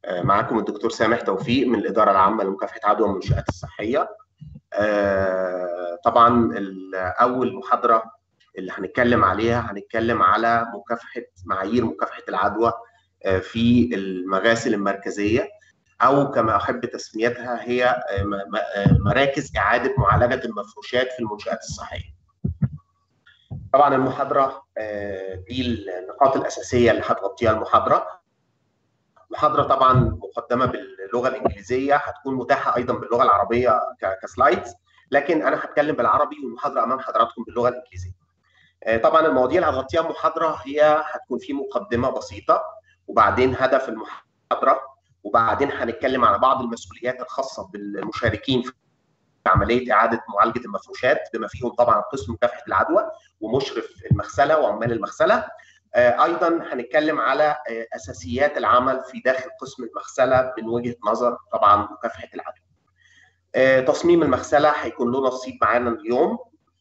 معاكم الدكتور سامح توفيق من الإدارة العامة لمكافحة عدوى المنشآت الصحية. طبعا أول محاضرة اللي هنتكلم عليها هنتكلم على مكافحة معايير مكافحة العدوى في المغاسل المركزية أو كما أحب تسميتها هي مراكز إعادة معالجة المفروشات في المنشآت الصحية. طبعا المحاضرة دي النقاط الأساسية اللي هتغطيها المحاضرة محاضرة طبعا مقدمة باللغة الإنجليزية هتكون متاحة أيضا باللغة العربية كسلايدز لكن أنا هتكلم بالعربي والمحاضرة أمام حضراتكم باللغة الإنجليزية. طبعا المواضيع اللي هتغطيها المحاضرة هي هتكون في مقدمة بسيطة وبعدين هدف المحاضرة وبعدين هنتكلم على بعض المسؤوليات الخاصة بالمشاركين في عملية إعادة معالجة المفروشات بما فيهم طبعا قسم مكافحة العدوى ومشرف المغسلة وعمال المغسلة ايضا هنتكلم على اساسيات العمل في داخل قسم المغسله من وجهه نظر طبعا مكافحه العدوى. تصميم المغسله هيكون له نصيب معانا اليوم.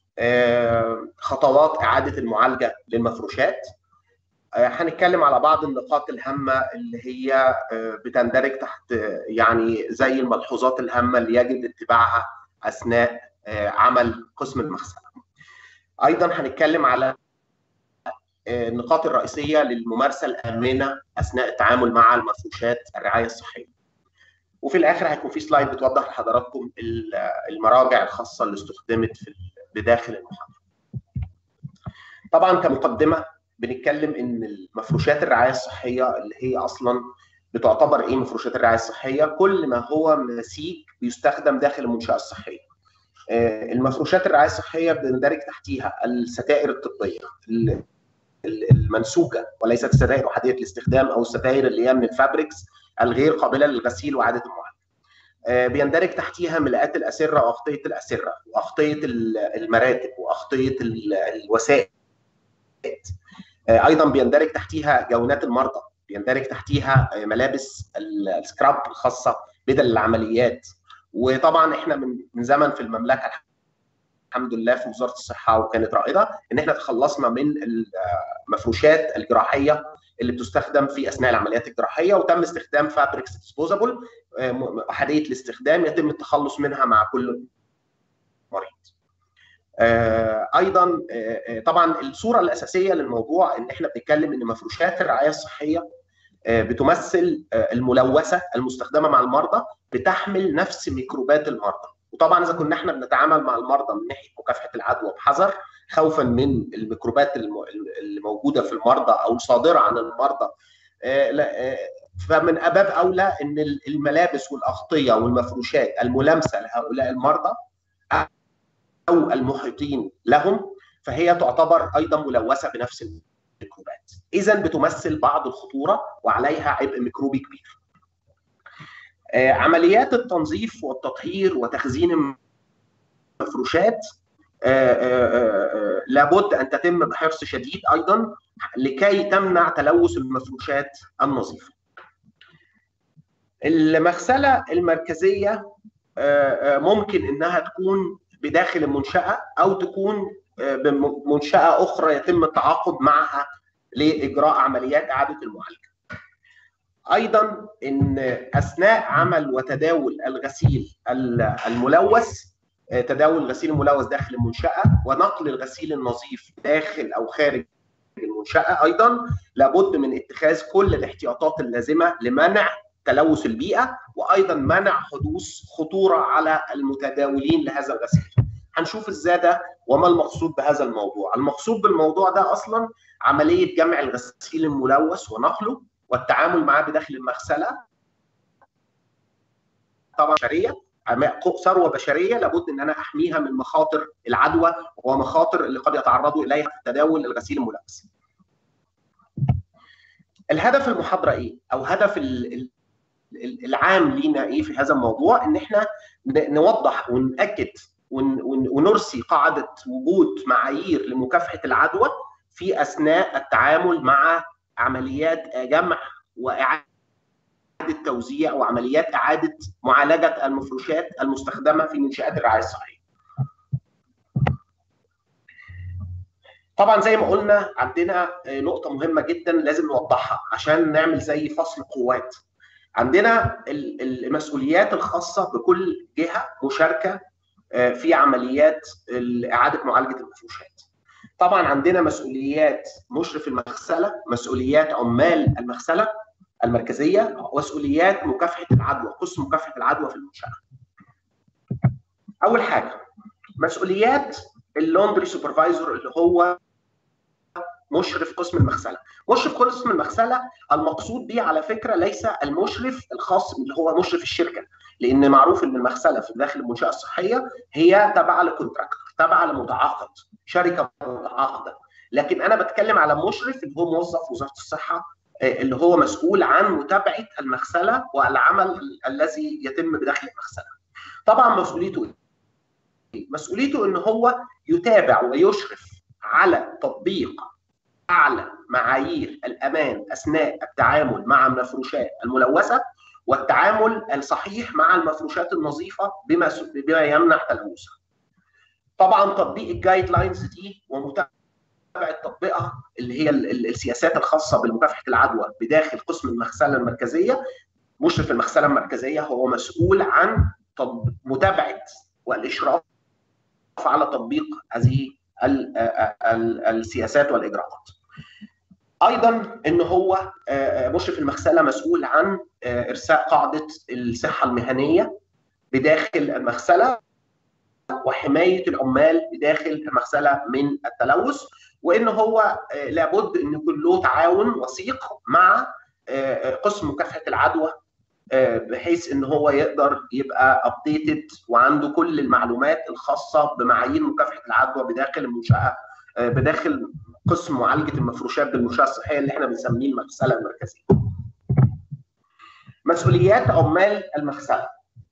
خطوات اعاده المعالجه للمفروشات. هنتكلم على بعض النقاط الهامه اللي هي بتندرج تحت يعني زي الملحوظات الهامه اللي يجب اتباعها اثناء عمل قسم المغسله. ايضا هنتكلم على النقاط الرئيسيه للممارسه الامنه اثناء التعامل مع المفروشات الرعايه الصحيه. وفي الاخر هيكون في سلايد بتوضح لحضراتكم المراجع الخاصه اللي استخدمت في بداخل المحاضره. طبعا كمقدمه بنتكلم ان المفروشات الرعايه الصحيه اللي هي اصلا بتعتبر ايه مفروشات الرعايه الصحيه؟ كل ما هو نسيج بيستخدم داخل المنشاه الصحيه. المفروشات الرعايه الصحيه بندرج تحتيها الستائر الطبيه المنسوجه وليست الستائر احاديه الاستخدام او الستائر اللي هي من الفابريكس الغير قابله للغسيل واعاده المعالجه. بيندرج تحتيها ملاءات الاسره واغطيه الاسره واغطيه المراتب واغطيه الوسائد. ايضا بيندرج تحتيها جونات المرضى، بيندرج تحتيها ملابس السكراب الخاصه بدل العمليات وطبعا احنا من زمن في المملكه الحمد لله في وزاره الصحه وكانت رائده ان احنا تخلصنا من المفروشات الجراحيه اللي بتستخدم في اثناء العمليات الجراحيه وتم استخدام فابريكس ديسبوزابل احاديه الاستخدام يتم التخلص منها مع كل مريض. ايضا طبعا الصوره الاساسيه للموضوع ان احنا بنتكلم ان مفروشات الرعايه الصحيه بتمثل الملوثه المستخدمه مع المرضى بتحمل نفس ميكروبات المرضى وطبعا اذا كنا احنا بنتعامل مع المرضى من ناحيه مكافحه العدوى بحذر خوفا من الميكروبات اللي موجوده في المرضى او الصادره عن المرضى فمن اباب اولى ان الملابس والاغطيه والمفروشات الملامسه لهؤلاء المرضى او المحيطين لهم فهي تعتبر ايضا ملوثه بنفس الميكروبات اذا بتمثل بعض الخطوره وعليها عبء ميكروبي كبير عمليات التنظيف والتطهير وتخزين المفروشات لابد ان تتم بحرص شديد ايضا لكي تمنع تلوث المفروشات النظيفه. المغسله المركزيه ممكن انها تكون بداخل المنشاه او تكون بمنشاه اخرى يتم التعاقد معها لاجراء عمليات اعاده المعالجه. ايضا ان اثناء عمل وتداول الغسيل الملوث تداول الغسيل الملوث داخل المنشاه ونقل الغسيل النظيف داخل او خارج المنشاه ايضا لابد من اتخاذ كل الاحتياطات اللازمه لمنع تلوث البيئه وايضا منع حدوث خطوره على المتداولين لهذا الغسيل. هنشوف ازاي ده وما المقصود بهذا الموضوع. المقصود بالموضوع ده اصلا عمليه جمع الغسيل الملوث ونقله والتعامل معاه بداخل المغسله طبعا بشريه ثروه بشريه لابد ان انا احميها من مخاطر العدوى ومخاطر اللي قد يتعرضوا اليها في تداول الغسيل الملوث. الهدف المحاضره ايه؟ او هدف العام لينا ايه في هذا الموضوع؟ ان احنا نوضح ونأكد ونرسي قاعده وجود معايير لمكافحه العدوى في اثناء التعامل مع عمليات جمع واعاده توزيع وعمليات اعاده معالجه المفروشات المستخدمه في منشات الرعايه الصحيه. طبعا زي ما قلنا عندنا نقطه مهمه جدا لازم نوضحها عشان نعمل زي فصل قوات. عندنا المسؤوليات الخاصه بكل جهه مشاركه في عمليات اعاده معالجه المفروشات. طبعا عندنا مسؤوليات مشرف المغسله، مسؤوليات عمال المغسله المركزيه، مسؤوليات مكافحه العدوى، قسم مكافحه العدوى في المنشاه. اول حاجه مسؤوليات اللوندري سوبرفايزر اللي هو مشرف قسم المغسله مشرف قسم المغسله المقصود به على فكره ليس المشرف الخاص اللي هو مشرف الشركه لان معروف ان المغسله في داخل المنشاه الصحيه هي تابعه لكونتراكتور تابعه لمتعاقد شركه متعاقده لكن انا بتكلم على مشرف اللي هو موظف وزاره الصحه اللي هو مسؤول عن متابعه المغسله والعمل الذي يتم بداخل المغسله طبعا مسؤوليته مسؤوليته ان هو يتابع ويشرف على تطبيق اعلى معايير الامان اثناء التعامل مع المفروشات الملوثه والتعامل الصحيح مع المفروشات النظيفه بما بما يمنع تلوثها. طبعا تطبيق الجايد لاينز دي ومتابعه تطبيقها اللي هي السياسات الخاصه بمكافحه العدوى بداخل قسم المغسله المركزيه مشرف المغسله المركزيه هو مسؤول عن متابعه والاشراف على تطبيق هذه السياسات والاجراءات. ايضا ان هو مشرف المغسله مسؤول عن ارساء قاعده الصحه المهنيه بداخل المغسله وحمايه العمال بداخل المغسله من التلوث وان هو لابد ان يكون له تعاون وثيق مع قسم مكافحه العدوى بحيث ان هو يقدر يبقى ابديتد وعنده كل المعلومات الخاصه بمعايير مكافحه العدوى بداخل المنشاه بداخل قسم معالجه المفروشات بالمنشاه الصحيه اللي احنا بنسميه المغسله المركزيه. مسؤوليات عمال المغسله.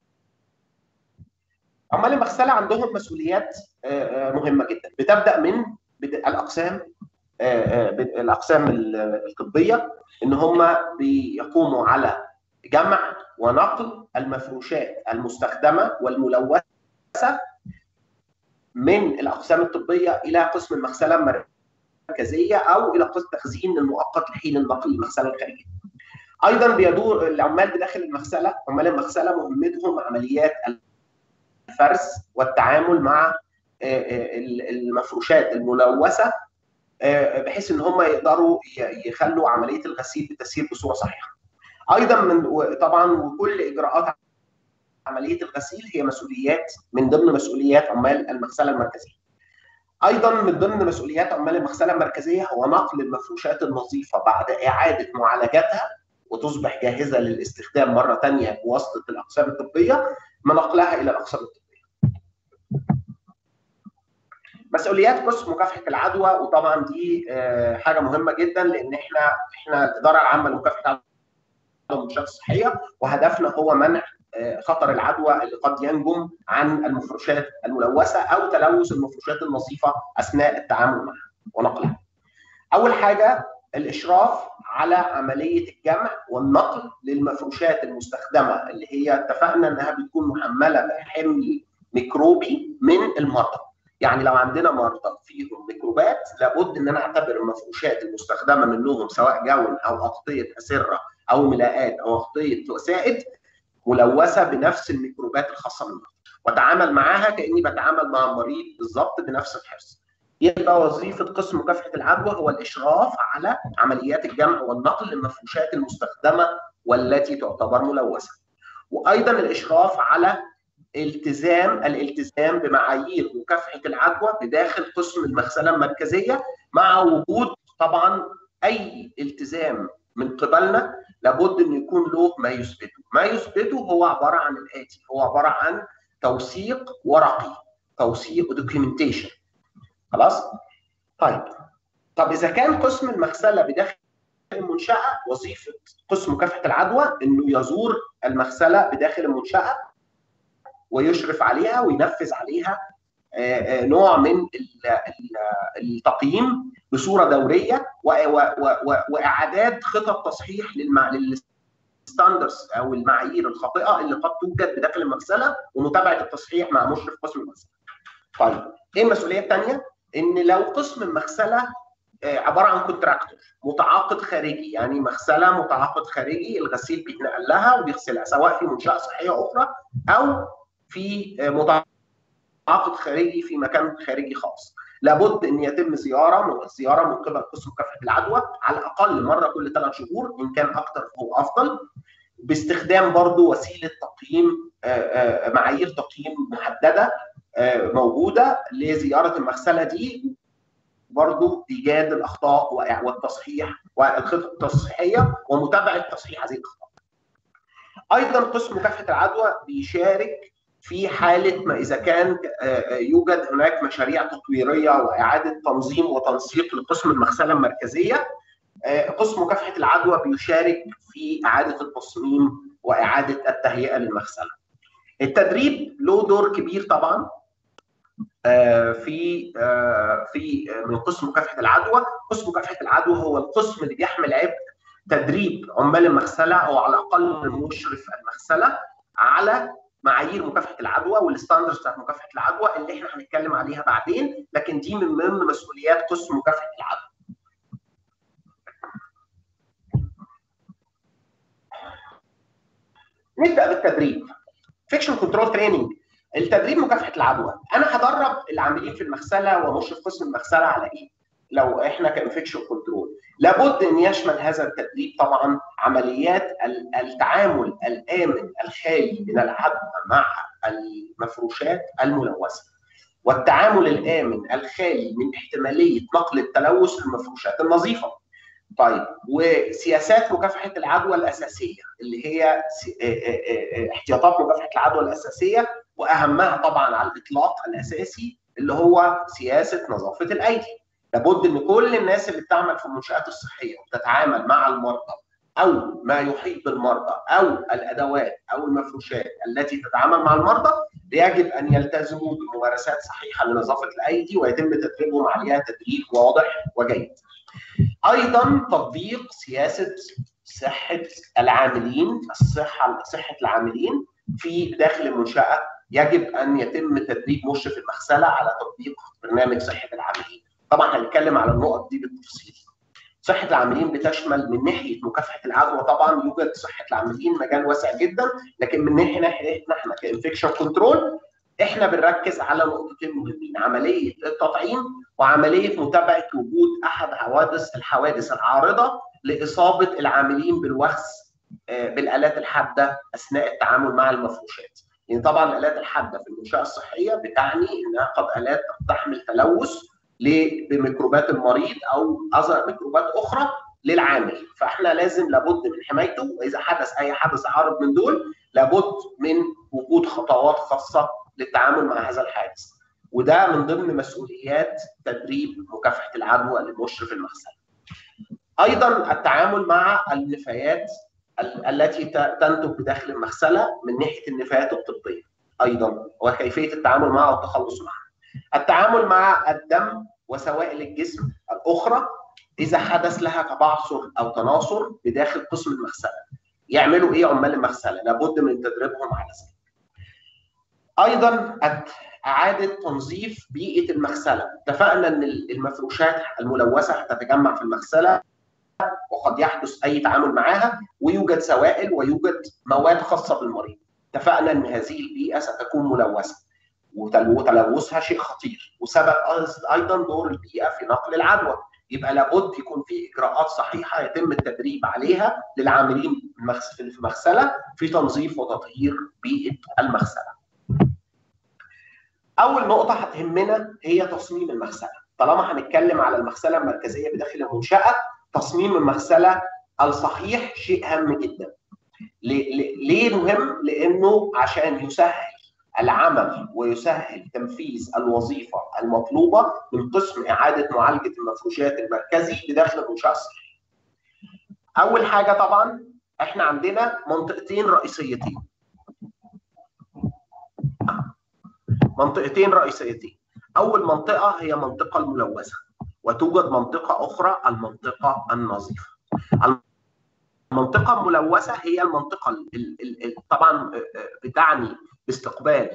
عمال المغسله عندهم مسؤوليات مهمه جدا بتبدا من الاقسام الاقسام الطبيه ان هم بيقوموا على جمع ونقل المفروشات المستخدمه والملوثه من الاقسام الطبيه الى قسم المغسله المركزيه او الى قسم التخزين المؤقت لحين النقل للمغسله الخارجيه. ايضا بيدور العمال بداخل المغسله عمال المغسله مهمتهم عمليات الفرز والتعامل مع المفروشات الملوثه بحيث ان هم يقدروا يخلوا عمليه الغسيل تسير بصوره صحيحه. ايضا من طبعا وكل اجراءات عمليه الغسيل هي مسؤوليات من ضمن مسؤوليات عمال المغسله المركزيه. ايضا من ضمن مسؤوليات عمال المغسله المركزيه هو نقل المفروشات النظيفه بعد اعاده معالجتها وتصبح جاهزه للاستخدام مره ثانيه بواسطه الاقسام الطبيه نقلها الى الاقسام الطبيه. مسؤوليات قسم مكافحه العدوى وطبعا دي حاجه مهمه جدا لان احنا احنا الاداره العامه لمكافحه العدوى المنشات الصحيه وهدفنا هو منع خطر العدوى اللي قد ينجم عن المفروشات الملوثه او تلوث المفروشات النظيفه اثناء التعامل معها ونقلها. اول حاجه الاشراف على عمليه الجمع والنقل للمفروشات المستخدمه اللي هي اتفقنا انها بتكون محمله بحمل ميكروبي من المرضى. يعني لو عندنا مرضى فيهم ميكروبات لابد ان انا اعتبر المفروشات المستخدمه منهم سواء جون او اغطيه اسره او ملاءات او اغطيه سائد ملوثه بنفس الميكروبات الخاصه بالمرض واتعامل معاها كاني بتعامل مع المريض بالظبط بنفس الحرص. يبقى وظيفه قسم مكافحه العدوى هو الاشراف على عمليات الجمع والنقل للمفروشات المستخدمه والتي تعتبر ملوثه. وايضا الاشراف على التزام الالتزام بمعايير مكافحه العدوى بداخل قسم المغسله المركزيه مع وجود طبعا اي التزام من قبلنا لابد ان يكون له ما يثبته، ما يثبته هو عباره عن الاتي، هو عباره عن توثيق ورقي، توثيق دوكيومنتيشن. خلاص؟ طيب طب اذا كان قسم المغسله بداخل المنشاه وظيفه قسم مكافحه العدوى انه يزور المغسله بداخل المنشاه ويشرف عليها وينفذ عليها نوع من التقييم بصوره دوريه واعداد خطط تصحيح للستاندرز او المعايير الخاطئه اللي قد توجد بداخل المغسله ومتابعه التصحيح مع مشرف قسم المغسله. طيب ايه المسؤوليه الثانيه؟ ان لو قسم المغسله عباره عن كونتراكتور متعاقد خارجي يعني مغسله متعاقد خارجي الغسيل بيتنقل لها وبيغسلها سواء في منشاه صحيه اخرى او في متعاقد خارجي في مكان خارجي خاص لابد ان يتم زياره من زياره من قبل قسم مكافحه العدوى على الاقل مره كل ثلاث شهور ان كان اكثر فهو افضل باستخدام برضو وسيله تقييم معايير تقييم محدده موجوده لزياره المغسله دي برضو ايجاد الاخطاء والتصحيح والخطط التصحيحيه ومتابعه تصحيح هذه الاخطاء. ايضا قسم مكافحه العدوى بيشارك في حاله ما اذا كان يوجد هناك مشاريع تطويريه واعاده تنظيم وتنسيق لقسم المغسله المركزيه قسم مكافحه العدوى بيشارك في اعاده التصميم واعاده التهيئه للمغسله. التدريب له دور كبير طبعا في في من قسم مكافحه العدوى، قسم مكافحه العدوى هو القسم اللي بيحمل عبء تدريب عمال المغسله او على الاقل مشرف المغسله على معايير مكافحه العدوى والستاندرز بتاعت مكافحه العدوى اللي احنا هنتكلم عليها بعدين لكن دي من ضمن مسؤوليات قسم مكافحه العدوى. نبدا بالتدريب. فيكشن كنترول تريننج التدريب مكافحه العدوى انا هدرب العاملين في المغسله ومشرف قسم المغسله على ايه؟ لو احنا كانفكشن كنترول لابد ان يشمل هذا التدريب طبعا عمليات التعامل الامن الخالي من العدوى مع المفروشات الملوثه والتعامل الامن الخالي من احتماليه نقل التلوث في المفروشات النظيفه طيب وسياسات مكافحه العدوى الاساسيه اللي هي احتياطات مكافحه العدوى الاساسيه واهمها طبعا على الاطلاق الاساسي اللي هو سياسه نظافه الايدي لابد ان كل الناس اللي بتعمل في المنشات الصحيه وبتتعامل مع المرضى او ما يحيط بالمرضى او الادوات او المفروشات التي تتعامل مع المرضى يجب ان يلتزموا بممارسات صحيحه لنظافه الايدي ويتم تدريبهم عليها تدريب واضح وجيد. ايضا تطبيق سياسه صحه العاملين الصحه صحه العاملين في داخل المنشاه يجب ان يتم تدريب مشرف المغسله على تطبيق برنامج صحه العاملين. طبعا هنتكلم على النقط دي بالتفصيل. صحه العاملين بتشمل من ناحيه مكافحه العدوى طبعا يوجد صحه العاملين مجال واسع جدا لكن من ناحيه ناحيتنا احنا كانفكشن كنترول احنا بنركز على نقطتين مهمين عمليه التطعيم وعمليه متابعه وجود احد حوادث الحوادث العارضه لاصابه العاملين بالوخز بالالات الحاده اثناء التعامل مع المفروشات. يعني طبعا الالات الحاده في المنشاه الصحيه بتعني انها قد الات تحمل تلوث بميكروبات المريض او اثر ميكروبات اخرى للعامل فاحنا لازم لابد من حمايته واذا حدث اي حدث عارض من دول لابد من وجود خطوات خاصه للتعامل مع هذا الحادث وده من ضمن مسؤوليات تدريب مكافحه العدوى لمشرف المغسله. ايضا التعامل مع النفايات التي تنتج بداخل المغسله من ناحيه النفايات الطبيه ايضا وكيفيه التعامل معها والتخلص معها. التعامل مع الدم وسوائل الجسم الاخرى اذا حدث لها تبعثر او تناثر بداخل قسم المغسله. يعملوا ايه عمال المغسله؟ لابد من تدريبهم على ذلك. ايضا اعاده تنظيف بيئه المغسله، اتفقنا ان المفروشات الملوثه هتتجمع في المغسله وقد يحدث اي تعامل معها ويوجد سوائل ويوجد مواد خاصه بالمريض. اتفقنا ان هذه البيئه ستكون ملوثه وتلوثها شيء خطير وسبب ايضا دور البيئه في نقل العدوى. يبقى لابد يكون في اجراءات صحيحه يتم التدريب عليها للعاملين في المغسله في تنظيف وتطهير بيئه المغسله. اول نقطه هتهمنا هي تصميم المغسله طالما هنتكلم على المغسله المركزيه بداخل المنشاه تصميم المغسله الصحيح شيء هام جدا ليه مهم لانه عشان يسهل العمل ويسهل تنفيذ الوظيفه المطلوبه من قسم اعاده معالجه المفروشات المركزي بداخل المنشاه الصحيه اول حاجه طبعا احنا عندنا منطقتين رئيسيتين منطقتين رئيسيتين اول منطقه هي منطقه الملوثه وتوجد منطقه اخرى المنطقه النظيفه المنطقه الملوثه هي المنطقه طبعا بتعني باستقبال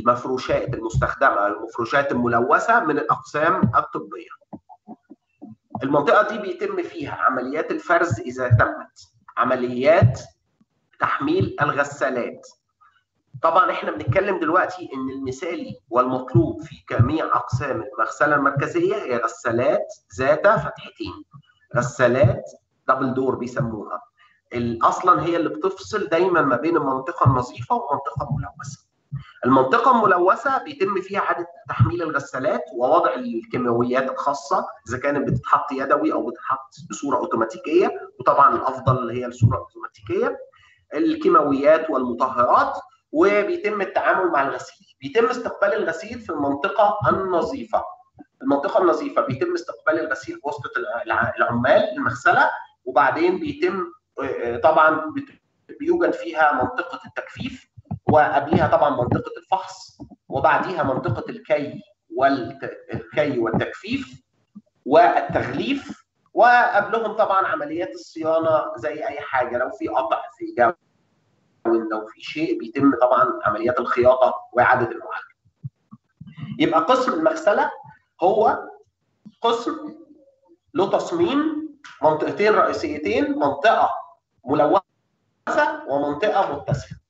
المفروشات المستخدمه المفروشات الملوثه من الاقسام الطبيه المنطقه دي بيتم فيها عمليات الفرز اذا تمت عمليات تحميل الغسالات طبعا احنا بنتكلم دلوقتي ان المثالي والمطلوب في جميع اقسام المغسله المركزيه هي غسالات ذات فتحتين غسالات دبل دور بيسموها اصلا هي اللي بتفصل دايما ما بين المنطقه النظيفه والمنطقه الملوثه المنطقة الملوثة بيتم فيها إعادة تحميل الغسالات ووضع الكيماويات الخاصة إذا كانت بتتحط يدوي أو بتتحط بصورة أوتوماتيكية وطبعا الأفضل اللي هي الصورة الأوتوماتيكية الكيماويات والمطهرات وبيتم التعامل مع الغسيل بيتم استقبال الغسيل في المنطقة النظيفة المنطقة النظيفة بيتم استقبال الغسيل بواسطة العمال المغسلة وبعدين بيتم طبعا بيوجد فيها منطقة التجفيف وقبلها طبعا منطقة الفحص وبعديها منطقة الكي والكي والتجفيف والتغليف وقبلهم طبعا عمليات الصيانة زي أي حاجة لو في قطع في جو لو في شيء بيتم طبعا عمليات الخياطه واعاده المعالجه. يبقى قسم المغسله هو قسم له تصميم منطقتين رئيسيتين منطقه ملوثه ومنطقه متسخه.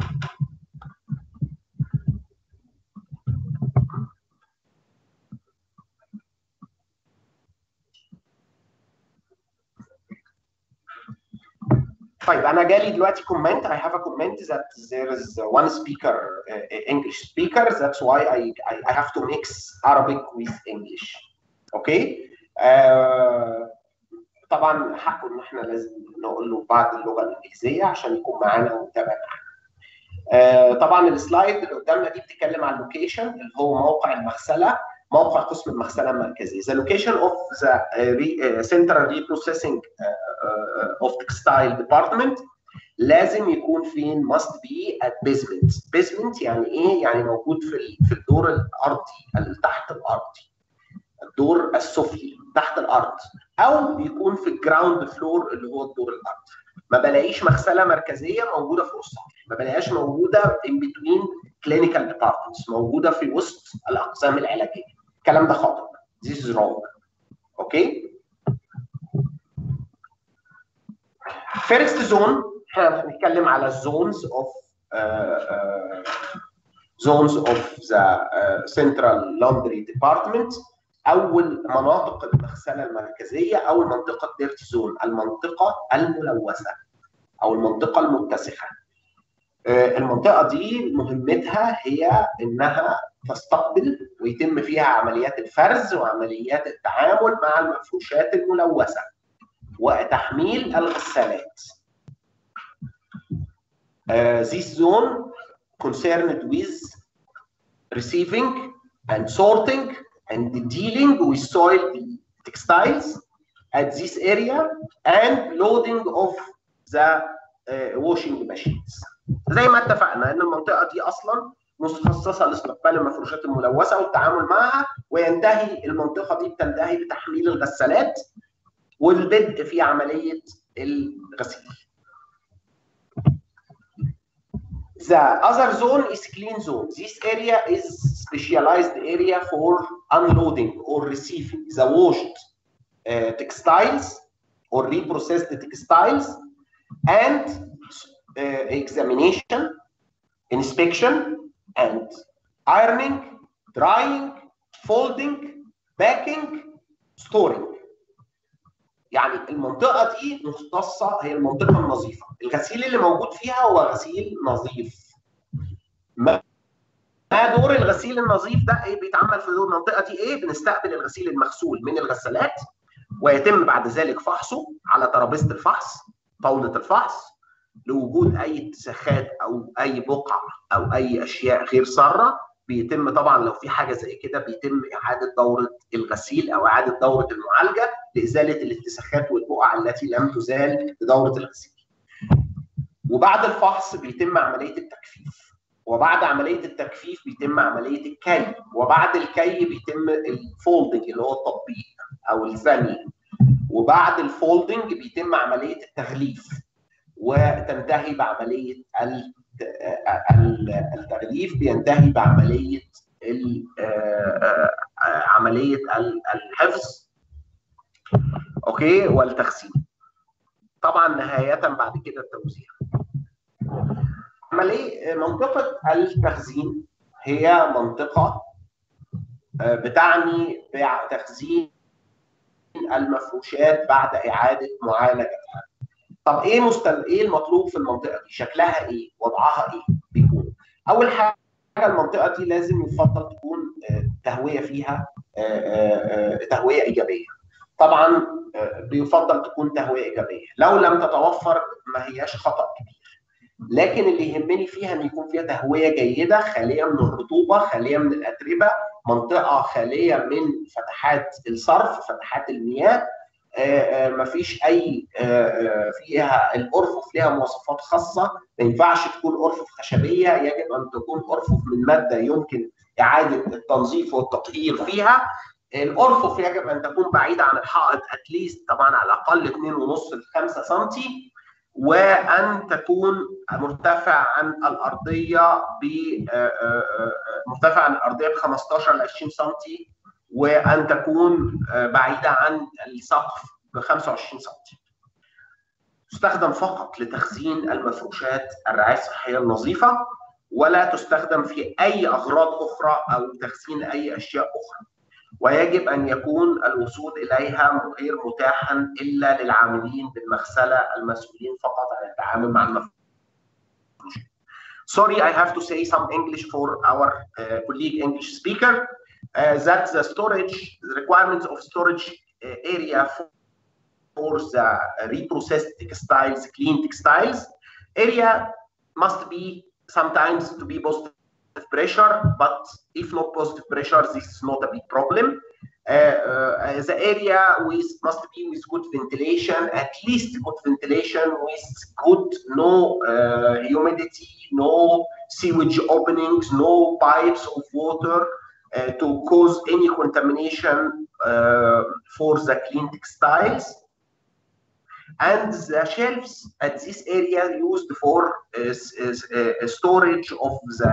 طيب انا جالي دلوقتي كومنت I have a comment that there is one speaker uh, English speaker that's why I, I I have to mix Arabic with English اوكي uh, طبعا حقه ان احنا لازم نقول له بعض اللغه الانجليزيه عشان يكون معانا ومتابع معانا uh, طبعا السلايد اللي قدامنا دي بتتكلم عن اللوكيشن اللي هو موقع المغسله موقع قسم المغسله المركزي. The location of the uh, central reprocessing uh, of textile department لازم يكون فين must be at basement. basement يعني ايه؟ يعني موجود في في الدور الارضي تحت الارضي. الدور السفلي تحت الارض او بيكون في الجراوند فلور اللي هو الدور الارضي. ما بلاقيش مغسله مركزيه موجوده فوق السطح، ما بلاقيهاش موجوده in between clinical departments، موجوده في وسط الاقسام العلاجيه. الكلام ده خاطئ this is wrong اوكي فيرست زون احنا بنتكلم على الزونز اوف زونز اوف ذا سنترال لاندري ديبارتمنت اول مناطق المغسله المركزيه او المنطقه الديرتي زون المنطقه الملوثه او المنطقه المتسخه المنطقه دي مهمتها هي انها تستقبل ويتم فيها عمليات الفرز وعمليات التعامل مع المفروشات الملوثه وتحميل الغسالات. Uh, this zone concerned with receiving and sorting and dealing with soiled textiles at this area and loading of the uh, washing machines. زي ما اتفقنا ان المنطقه دي اصلا مخصصه لاستقبال المفروشات الملوثه والتعامل معها وينتهي المنطقه دي بتنتهي بتحميل الغسالات والبدء في عمليه الغسيل. The other zone is clean zone. This area is specialized area for unloading or receiving the washed uh, textiles or reprocessed textiles and uh, examination, inspection, and ironing, drying, folding, packing, storing. يعني المنطقة دي مختصة هي المنطقة النظيفة، الغسيل اللي موجود فيها هو غسيل نظيف. ما دور الغسيل النظيف ده ايه بيتعمل في المنطقة دي ايه؟ بنستقبل الغسيل المغسول من الغسالات ويتم بعد ذلك فحصه على ترابيزة الفحص، طاولة الفحص لوجود اي اتساخات او اي بقع او اي اشياء غير ساره بيتم طبعا لو في حاجه زي كده بيتم اعاده دوره الغسيل او اعاده دوره المعالجه لازاله الاتساخات والبقع التي لم تزال بدوره الغسيل. وبعد الفحص بيتم عمليه التجفيف وبعد عمليه التجفيف بيتم عمليه الكي وبعد الكي بيتم الفولدنج اللي هو التطبيق او الثاني وبعد الفولدنج بيتم عمليه التغليف وتنتهي بعمليه التغليف بينتهي بعمليه عمليه الحفظ اوكي والتخزين طبعا نهايه بعد كده التوزيع عمليه منطقه التخزين هي منطقه بتعني تخزين المفروشات بعد اعاده معالجتها طب ايه مستل... ايه المطلوب في المنطقه دي شكلها ايه وضعها ايه بيكون اول حاجه المنطقه دي لازم يفضل تكون تهويه فيها تهويه ايجابيه طبعا بيفضل تكون تهويه ايجابيه لو لم تتوفر ما هياش خطا كبير لكن اللي يهمني فيها ان يكون فيها تهويه جيده خاليه من الرطوبه خاليه من الاتربه منطقه خاليه من فتحات الصرف فتحات المياه ما فيش اي فيها الارفف لها مواصفات خاصه ما ينفعش تكون ارفف خشبيه يجب ان تكون ارفف من ماده يمكن اعاده التنظيف والتطهير فيها الارفف يجب ان تكون بعيده عن الحائط اتليست طبعا على الاقل 2.5 ل 5 سم وان تكون مرتفع عن الارضيه ب مرتفع عن الارضيه ب 15 ل 20 سم وان تكون بعيده عن السقف ب 25 سم. تستخدم فقط لتخزين المفروشات الرعايه الصحيه النظيفه ولا تستخدم في اي اغراض اخرى او تخزين اي اشياء اخرى. ويجب ان يكون الوصول اليها غير متاحا الا للعاملين بالمغسله المسؤولين فقط عن التعامل مع المفروشات. Sorry, I have to say some English for our uh, colleague English speaker. Uh, that the storage, the requirements of storage uh, area for, for the reprocessed textiles, clean textiles, area must be sometimes to be positive pressure, but if not positive pressure, this is not a big problem. Uh, the area with, must be with good ventilation, at least good ventilation with good, no humidity, no sewage openings, no pipes of water, uh, to cause any contamination uh, for the clean textiles. And the shelves at this area used for uh, storage of the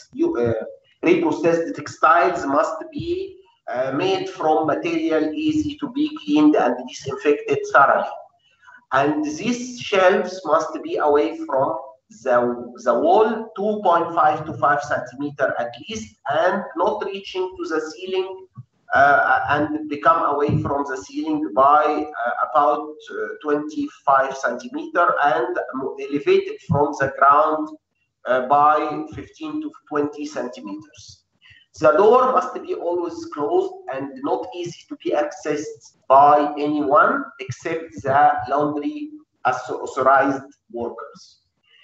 reprocessed textiles must be made from material easy to be cleaned and disinfected thoroughly. And these shelves must be away from the, the wall 2.5 to 5 centimeter at least and not reaching to the ceiling uh, and become away from the ceiling by uh, about uh, 25 centimeter and elevated from the ground by 15 to 20 centimeters. The door must be always closed and not easy to be accessed by anyone except the laundry authorized workers.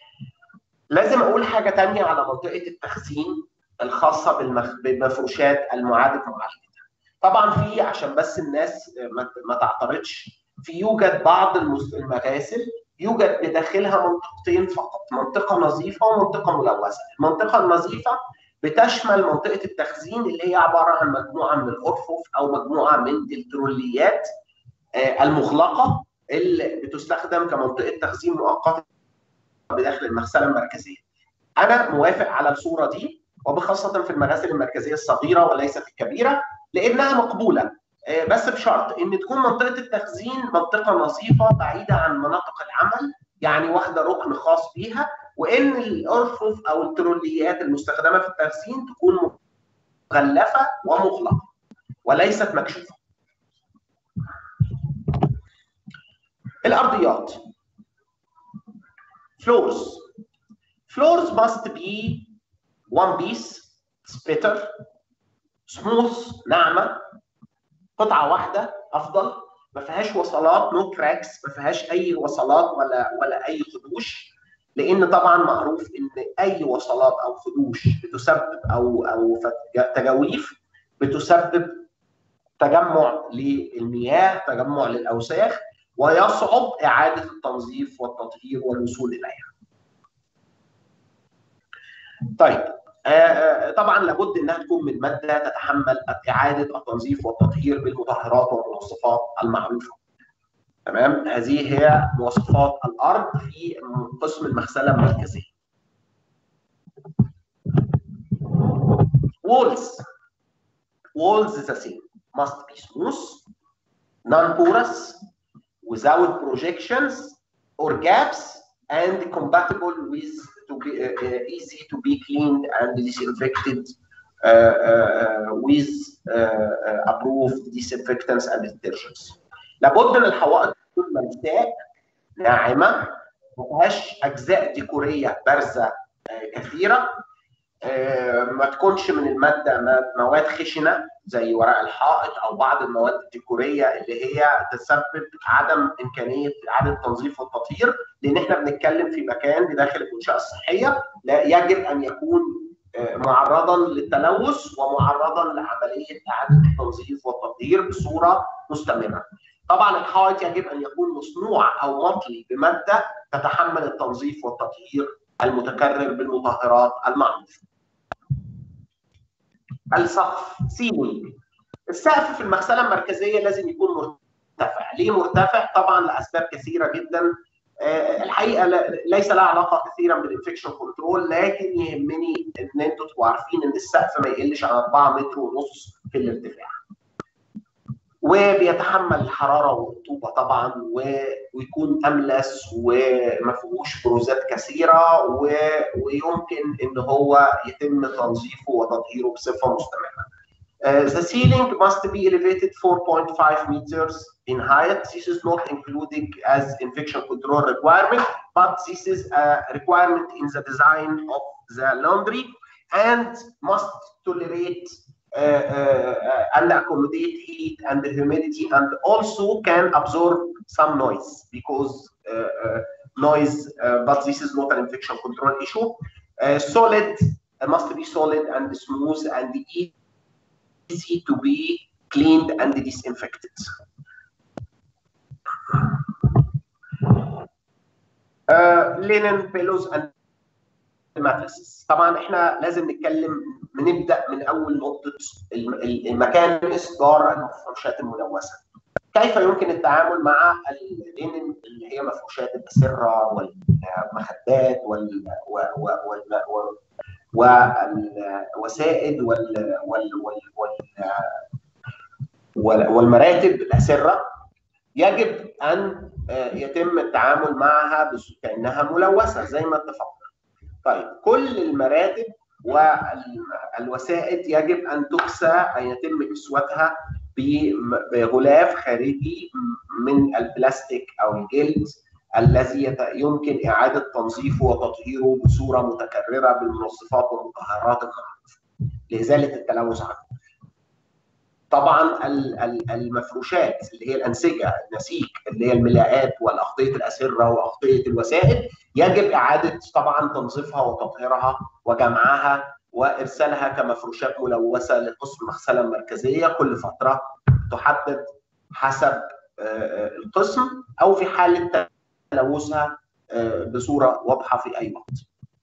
لازم اقول حاجه تانية على منطقه التخزين الخاصه بالمخ... بالمفروشات المعاده معالجتها. طبعا في عشان بس الناس ما, ما تعترضش في يوجد بعض المغاسل يوجد بداخلها منطقتين فقط منطقه نظيفه ومنطقه ملوثه. المنطقه النظيفه بتشمل منطقه التخزين اللي هي عباره عن مجموعه من الارفف او مجموعه من التروليات المغلقه اللي بتستخدم كمنطقه تخزين مؤقته بداخل المغسله المركزيه. انا موافق على الصوره دي وبخاصه في المغاسل المركزيه الصغيره وليست الكبيره لانها مقبوله بس بشرط ان تكون منطقه التخزين منطقه نظيفه بعيده عن مناطق العمل يعني واخده ركن خاص بيها وان الارفف او التروليات المستخدمه في التخزين تكون مغلفه ومغلقه وليست مكشوفه. الارضيات floors. Floors must be one piece, splitter, smooth, ناعمة قطعة واحدة أفضل ما فيهاش وصلات نو no كراكس ما فيهاش أي وصلات ولا ولا أي خدوش لأن طبعا معروف إن أي وصلات أو خدوش بتسبب أو أو تجاويف بتسبب تجمع للمياه تجمع للأوساخ ويصعب إعادة التنظيف والتطهير والوصول إليها. طيب آه طبعا لابد انها تكون من ماده تتحمل اعاده التنظيف والتطهير بالمطهرات والمنظفات المعروفه. تمام؟ هذه هي مواصفات الارض في قسم المغسله المركزيه. walls walls the same must be smooth non-porous, without projections or gaps, and compatible with to be uh, uh, easy to be cleaned and disinfected uh, uh, with approved disinfectants and detergents. لابد ان الحوائط تكون ملساء ناعمه ما فيهاش اجزاء ديكوريه بارزه كثيره ما تكونش من الماده مواد خشنه زي ورق الحائط او بعض المواد الديكوريه اللي هي تسبب عدم امكانيه اعاده التنظيف والتطهير لان احنا بنتكلم في مكان بداخل المنشاه الصحيه لا يجب ان يكون معرضا للتلوث ومعرضا لعمليه اعاده التنظيف والتطهير بصوره مستمره. طبعا الحائط يجب ان يكون مصنوع او مطلي بماده تتحمل التنظيف والتطهير المتكرر بالمطهرات المعروفه. السقف سيلينج السقف في المغسله المركزيه لازم يكون مرتفع ليه مرتفع طبعا لاسباب كثيره جدا الحقيقه ليس لها علاقه كثيرا بالانفكشن كنترول لكن يهمني ان انتم تبقوا عارفين ان السقف ما يقلش عن 4 متر ونص في الارتفاع وبيتحمل الحراره والرطوبه طبعا ويكون املس وما فيهوش بروزات كثيره ويمكن ان هو يتم تنظيفه وتطهيره بصفه مستمره. Uh, the ceiling must be elevated 4.5 meters in height. This is not included as infection control requirement, but this is a requirement in the design of the laundry and must tolerate uh, uh, and accommodate heat and humidity and also can absorb some noise because uh, noise, but this is not an infection control issue. solid must be solid and smooth and easy to be cleaned and disinfected. linen pillows and mattresses طبعا احنا لازم نتكلم بنبدا من اول نقطه المكان اصدار المفروشات الملوثه كيف يمكن التعامل مع اللينن اللي هي مفروشات الاسره والمخدات وال والوسائد وال وال والمراتب الاسره يجب ان يتم التعامل معها كانها ملوثه زي ما اتفقنا طيب كل المراتب والوسائد يجب ان تكسى ان يتم كسوتها بغلاف خارجي من البلاستيك او الجلد الذي يمكن اعاده تنظيفه وتطهيره بصوره متكرره بالمنظفات والمطهرات المعروفه لازاله التلوث عنه. طبعا المفروشات اللي هي الانسجه النسيج اللي هي الملاءات والاغطيه الاسره واغطيه الوسائد يجب اعاده طبعا تنظيفها وتطهيرها وجمعها وارسالها كمفروشات ملوثه لقسم المغسله المركزيه كل فتره تحدد حسب القسم او في حاله تلوثها بصوره واضحه في اي وقت.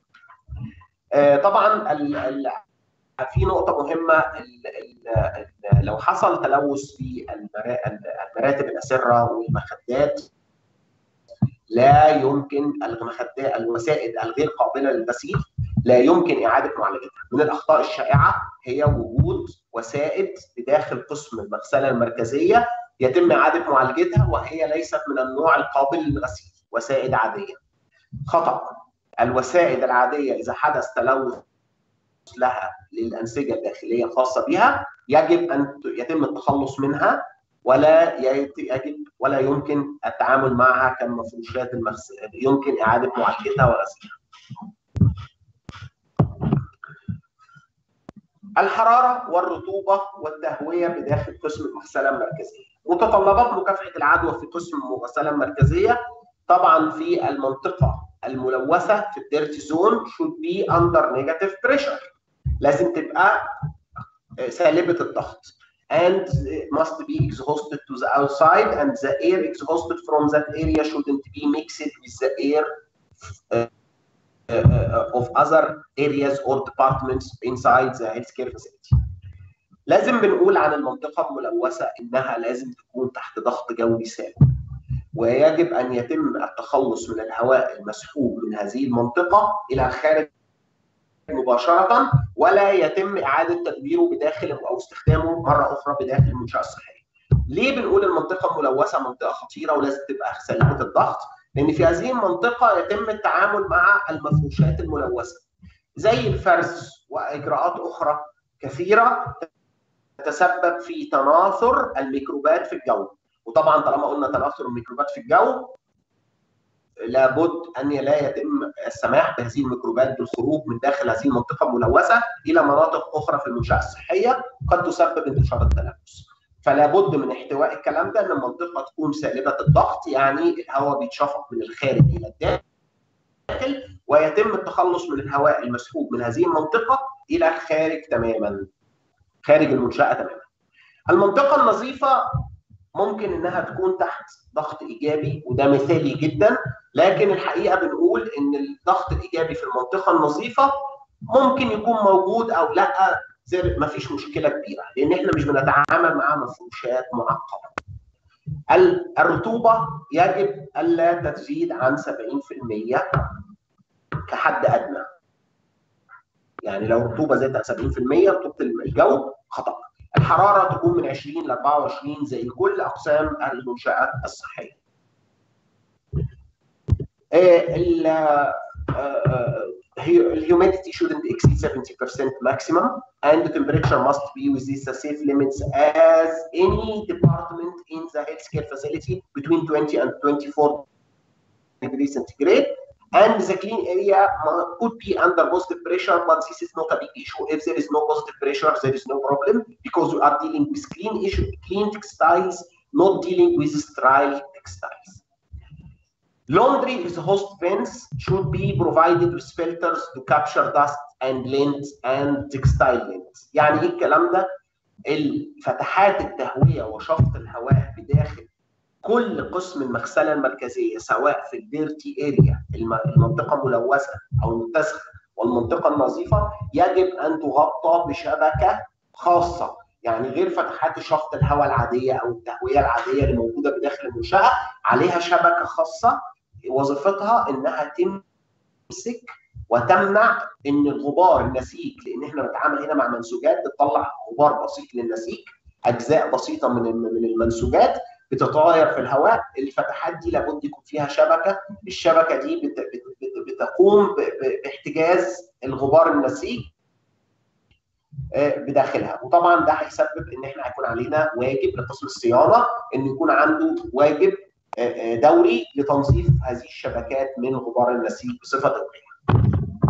طبعا في نقطة مهمة ال ال لو حصل تلوث في المراتب الأسرة والمخدات لا يمكن المخدات الوسائد الغير قابلة للغسيل لا يمكن إعادة معالجتها من الأخطاء الشائعة هي وجود وسائد بداخل قسم المغسلة المركزية يتم إعادة معالجتها وهي ليست من النوع القابل للغسيل وسائد عادية خطأ الوسائد العادية إذا حدث تلوث لها للانسجه الداخليه الخاصه بها يجب ان يتم التخلص منها ولا يجب ولا يمكن التعامل معها كمفروشات المغسله يمكن اعاده معالجتها وغسلها. الحراره والرطوبه والتهويه بداخل قسم المغسله المركزيه. متطلبات مكافحه العدوى في قسم المغسله المركزيه طبعا في المنطقه الملوثه في الديرتي زون should be under negative pressure لازم تبقى سالبه الضغط and must be exhausted to the outside and the air exhausted from that area shouldn't be mixed with the air uh, uh, of other areas or departments inside the healthcare facility. لازم بنقول عن المنطقة الملوثة إنها لازم تكون تحت ضغط جوي سالب. ويجب ان يتم التخلص من الهواء المسحوب من هذه المنطقه الى الخارج مباشره ولا يتم اعاده تدويره بداخل او استخدامه مره اخرى بداخل المنشاه الصحيه. ليه بنقول المنطقه الملوثه منطقه خطيره ولازم تبقى سليمه الضغط؟ لان في هذه المنطقه يتم التعامل مع المفروشات الملوثه زي الفرز واجراءات اخرى كثيره تتسبب في تناثر الميكروبات في الجو وطبعا طالما قلنا تناثر الميكروبات في الجو لابد ان لا يتم السماح بهذه الميكروبات بالخروج من داخل هذه المنطقه الملوثه الى مناطق اخرى في المنشاه الصحيه قد تسبب انتشار التلوث. فلا بد من احتواء الكلام ده ان المنطقه تكون سالبه الضغط يعني الهواء بيتشفط من الخارج الى الداخل ويتم التخلص من الهواء المسحوب من هذه المنطقه الى الخارج تماما خارج المنشاه تماما. المنطقه النظيفه ممكن انها تكون تحت ضغط ايجابي وده مثالي جدا لكن الحقيقه بنقول ان الضغط الايجابي في المنطقه النظيفه ممكن يكون موجود او لا ما فيش مشكله كبيره لان احنا مش بنتعامل مع مفروشات معقده. الرطوبه يجب الا تزيد عن 70% كحد ادنى. يعني لو الرطوبه زادت 70% رطوبه الجو خطا. الحراره تكون من 20 ل 24 زي كل اقسام المنشات الصحيه. humidity shouldn't exceed 70% maximum and the temperature must be within the safe limits as any department in the healthcare facility between 20 and 24 degrees centigrade and the clean area could be under positive pressure, but this is not a big issue. If there is no positive pressure, there is no problem because we are dealing with clean issue, clean textiles, not dealing with sterile textiles. Laundry with host bins should be provided with filters to capture dust and lint and textile lint. يعني ايه الكلام ده؟ الفتحات التهويه وشفط الهواء بداخل كل قسم المغسله المركزيه سواء في الديرتي اريا المنطقه الملوثه او المتسخه والمنطقه النظيفه يجب ان تغطى بشبكه خاصه يعني غير فتحات شفط الهواء العاديه او التهويه العاديه اللي موجوده بداخل المنشاه عليها شبكه خاصه وظيفتها انها تمسك وتمنع ان الغبار النسيج لان احنا بنتعامل هنا مع منسوجات بتطلع غبار بسيط للنسيج اجزاء بسيطه من من المنسوجات بتتغير في الهواء الفتحات دي لابد يكون فيها شبكه الشبكه دي بتقوم باحتجاز الغبار النسيج بداخلها وطبعا ده هيسبب ان احنا هيكون علينا واجب لقسم الصيانه ان يكون عنده واجب دوري لتنظيف هذه الشبكات من غبار النسيج بصفه دوريه.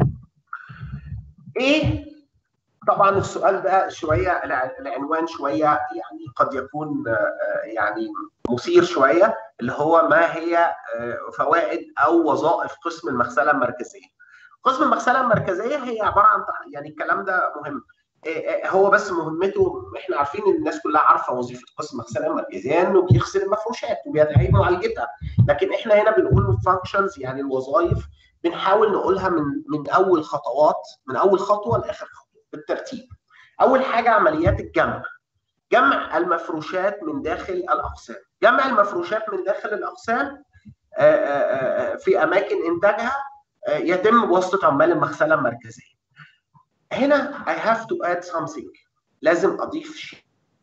ايه طبعا السؤال ده شويه العنوان شويه يعني قد يكون يعني مثير شويه اللي هو ما هي فوائد او وظائف قسم المغسله المركزيه. قسم المغسله المركزيه هي عباره عن يعني الكلام ده مهم. هو بس مهمته احنا عارفين ان الناس كلها عارفه وظيفه قسم المغسله المركزيه انه بيغسل المفروشات وبيعيد معالجتها لكن احنا هنا بنقول الفانكشنز يعني الوظائف بنحاول نقولها من من اول خطوات من اول خطوه لاخر خطوه بالترتيب اول حاجه عمليات الجمع جمع المفروشات من داخل الاقسام جمع المفروشات من داخل الاقسام في اماكن انتاجها يتم بواسطه عمال المغسله المركزيه هنا I have to add something لازم اضيف شيء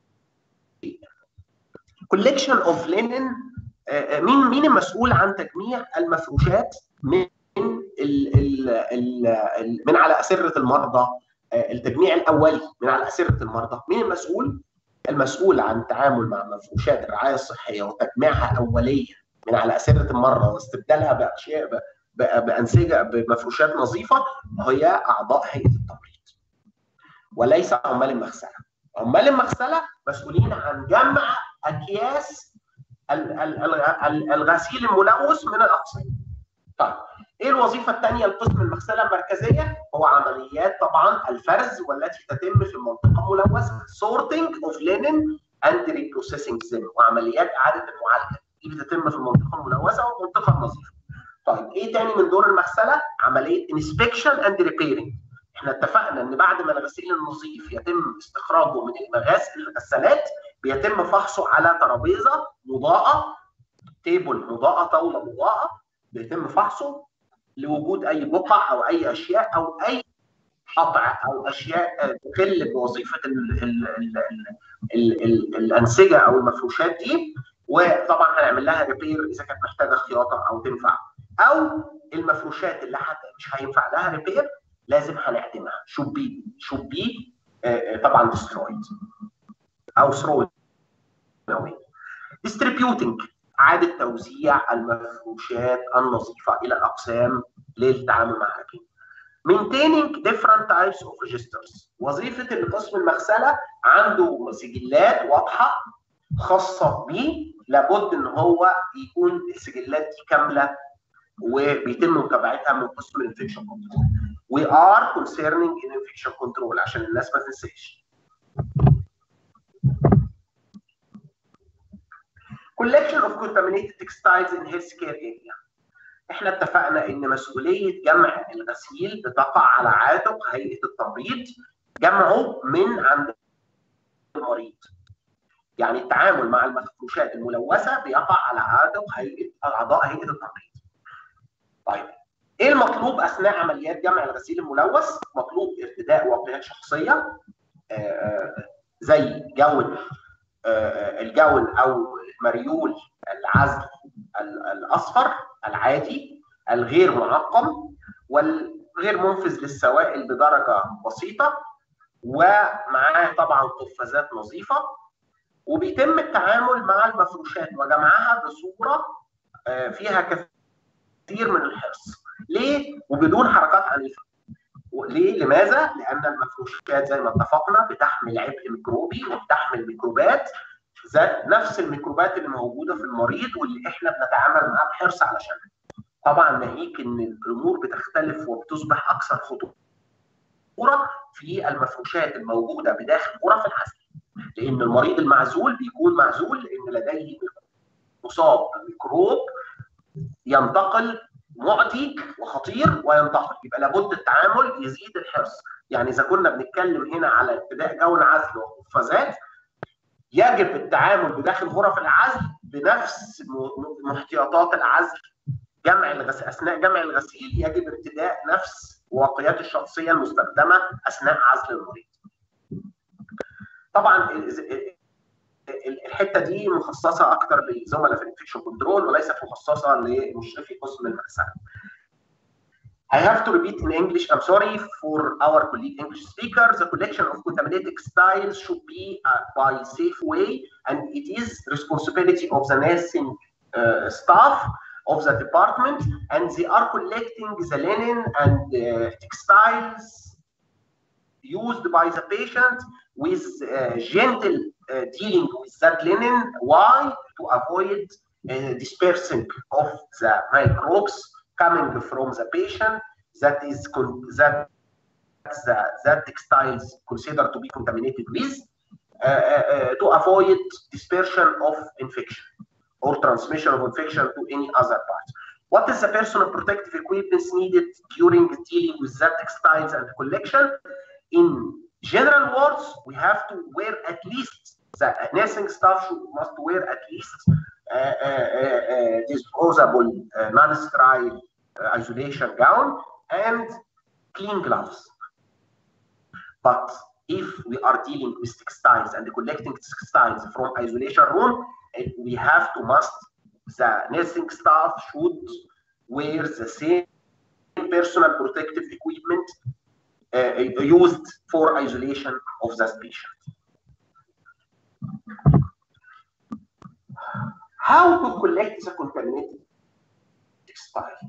collection of linen مين مين المسؤول عن تجميع المفروشات من ال ال ال من على اسره المرضى التجميع الاولي من على اسره المرضى مين المسؤول المسؤول عن التعامل مع مفروشات الرعايه الصحيه وتجميعها اوليا من على اسره المرضى واستبدالها باشياء بانسجه بمفروشات نظيفه هي اعضاء هيئه التمريض وليس عمال المغسله. عمال المغسله مسؤولين عن جمع اكياس الغسيل الملوث من الاقسام. طيب ايه الوظيفه الثانيه لقسم المغسله المركزيه؟ هو عمليات طبعا الفرز والتي تتم في المنطقه الملوثه sorting of linen and reprocessing them وعمليات اعاده المعالجه دي بتتم في المنطقه الملوثه والمنطقه النظيفه. طيب ايه تاني من دور المغسله؟ عمليه inspection and repairing احنا اتفقنا ان بعد ما الغسيل النظيف يتم استخراجه من المغاسل الغسالات بيتم فحصه على ترابيزه مضاءه تيبل مضاءه طاوله مضاءه بيتم فحصه لوجود اي بقع او اي اشياء او اي قطع او اشياء تخل بوظيفه ال ال ال ال ال الانسجه او المفروشات دي وطبعا هنعمل لها ريبير اذا كانت محتاجه خياطه او تنفع او المفروشات اللي حتى مش هينفع لها ريبير لازم هنعدمها شوب بي شوب بي طبعا ديسترويد او ثرويد ديستريبيوتنج اعاده توزيع المفروشات النظيفه الى الاقسام للتعامل مع الركين maintaining different types of registers وظيفه القسم المغسله عنده سجلات واضحه خاصه بيه لابد ان هو يكون السجلات دي كامله وبيتم متابعتها من قسم الانفكشن كنترول. We are concerning in infection control عشان الناس ما تنساش. Collection of contaminated textiles in healthcare area. احنا اتفقنا ان مسؤوليه جمع الغسيل بتقع على عاتق هيئه التمريض جمعه من عند المريض. يعني التعامل مع المفروشات الملوثه بيقع على عاتق هيئه اعضاء هيئه التمريض. طيب ايه المطلوب اثناء عمليات جمع الغسيل الملوث؟ مطلوب ارتداء واقيات شخصيه زي جون الجون او مريول العزل الاصفر العادي الغير معقم والغير منفذ للسوائل بدرجه بسيطه ومعاه طبعا قفازات نظيفه وبيتم التعامل مع المفروشات وجمعها بصوره فيها كثير من الحرص ليه وبدون حركات عنيفه ليه لماذا لان المفروشات زي ما اتفقنا بتحمل عبء ميكروبي وبتحمل ميكروبات ذات نفس الميكروبات اللي موجوده في المريض واللي احنا بنتعامل معاها بحرص علشانها طبعا ناهيك ان الامور بتختلف وبتصبح اكثر خطوره في المفروشات الموجوده بداخل غرف العزل لان المريض المعزول بيكون معزول لان لديه مصاب بميكروب ينتقل معدي وخطير وينتقل يبقى لابد التعامل يزيد الحرص يعني اذا كنا بنتكلم هنا على ارتداء جون عزل وقفازات يجب التعامل بداخل غرف العزل بنفس محتياطات العزل جمع الغسيل اثناء جمع الغسيل يجب ارتداء نفس الواقيات الشخصيه المستخدمه اثناء عزل المريض. طبعا الحته دي مخصصه اكثر للزملاء في الانفكشن كنترول وليست مخصصه لمشرفي قسم المغسله. I have to repeat in English. I'm sorry for our colleague English speakers. The collection of contaminated textiles should be uh, by safe way, and it is responsibility of the nursing uh, staff of the department, and they are collecting the linen and uh, textiles used by the patient with gentle dealing with that linen. Why? To avoid dispersing of the microbes coming from the patient that is that the, that textiles considered to be contaminated with uh, uh, to avoid dispersion of infection or transmission of infection to any other part. What is the personal protective equipment needed during dealing with that textiles and collection? In general words, we have to wear at least the nursing staff should must wear at least uh, uh, disposable non-sterile isolation gown and clean gloves. But if we are dealing with textiles and collecting textiles from isolation room, we have to must the nursing staff should wear the same personal protective equipment uh, used for isolation of the patient. How to collect the contaminated textile?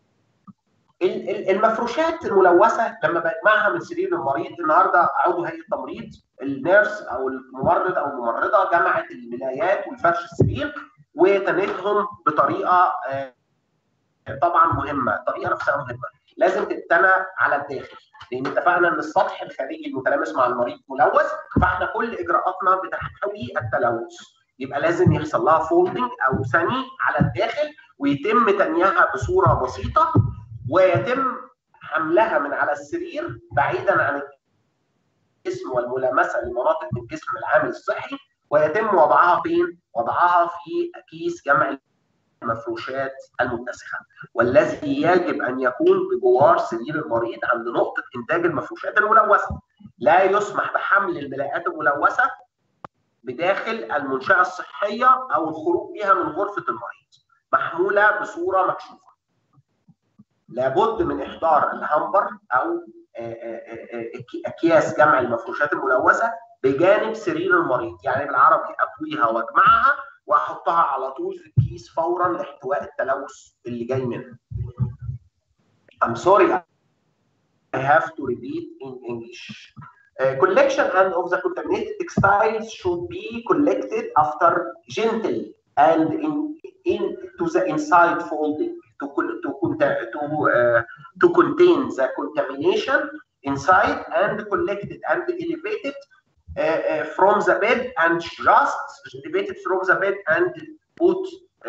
المفروشات الملوثه لما بجمعها من سرير المريض النهارده عضو هيئه التمريض النيرس او الممرض او الممرضه جمعت الملايات والفرش السرير وتنتهم بطريقه طبعا مهمه، الطريقه نفسها مهمه، لازم تتنى على الداخل لان اتفقنا ان السطح الخارجي المتلامس مع المريض ملوث فاحنا كل اجراءاتنا بتحتوي التلوث يبقى لازم يحصل لها فولدنج او ثني على الداخل ويتم تنييها بصوره بسيطه ويتم حملها من على السرير بعيدا عن الجسم والملامسه لمناطق من الجسم العامل الصحي ويتم وضعها فين؟ وضعها في كيس جمع المفروشات المتسخه والذي يجب ان يكون بجوار سرير المريض عند نقطه انتاج المفروشات الملوثه لا يسمح بحمل الملاءات الملوثه بداخل المنشاه الصحيه او الخروج بها من غرفه المريض محموله بصوره مكشوفه لابد من احضار الهامبر او اكياس جمع المفروشات الملوثه بجانب سرير المريض يعني بالعربي اكويها واجمعها واحطها على طول في الكيس فورا لاحتواء التلوث اللي جاي منها. I'm sorry I have to repeat in English. Uh, collection and of the contaminated textiles should be collected after gentle and in, in to the inside folding to to to uh, to contain the contamination inside and collected and elevated uh, uh, from the bed and just elevated from the bed and put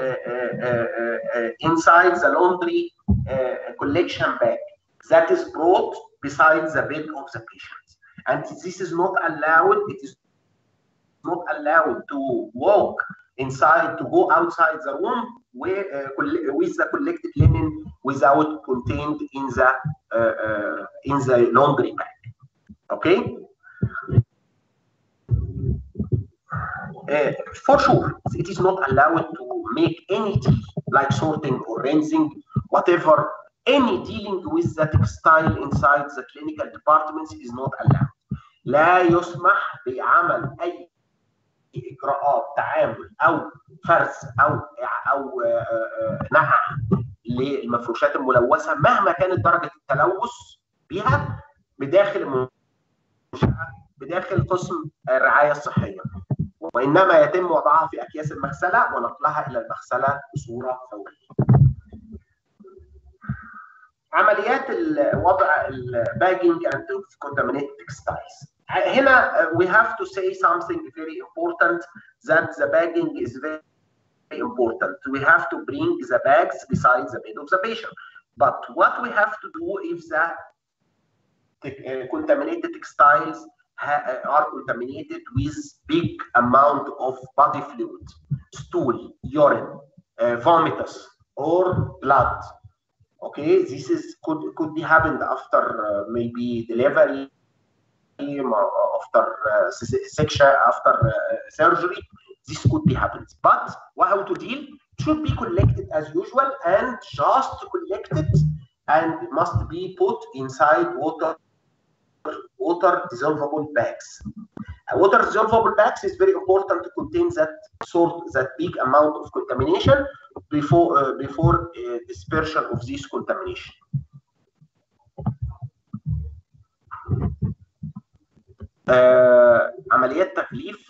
inside the laundry collection bag that is brought beside the bed of the patient. And this is not allowed, it is not allowed to walk inside, to go outside the room where, uh, with the collected linen without contained in the, uh, uh, in the laundry bag. Okay? Uh, for sure, it is not allowed to make any deal like sorting or rinsing, whatever. Any dealing with the textile inside the clinical departments is not allowed. لا يسمح بعمل أي إجراءات تعامل أو فرز أو أو نقع للمفروشات الملوثة مهما كانت درجة التلوث بها بداخل المنشأة بداخل قسم الرعاية الصحية. وانما يتم وضعها في اكياس المغسله ونقلها الى المغسله بصوره فوريه. عمليات وضع الباجنج اند contaminated textiles. هنا we have to say something very important that the bagging is very important. We have to bring the bags beside the bed of the patient. But what we have to do if the contaminated textiles are contaminated with big amount of body fluid, stool, urine, uh, vomitus, or blood. Okay, this is could could be happened after uh, maybe delivery, after uh, section, after surgery. This could be happened. But how to deal should be collected as usual and just collected and must be put inside water water dissolvable bags. A water dissolvable bags is very important to contain that sort that big amount of contamination before uh, before uh, dispersion of this contamination. آه عمليات تغليف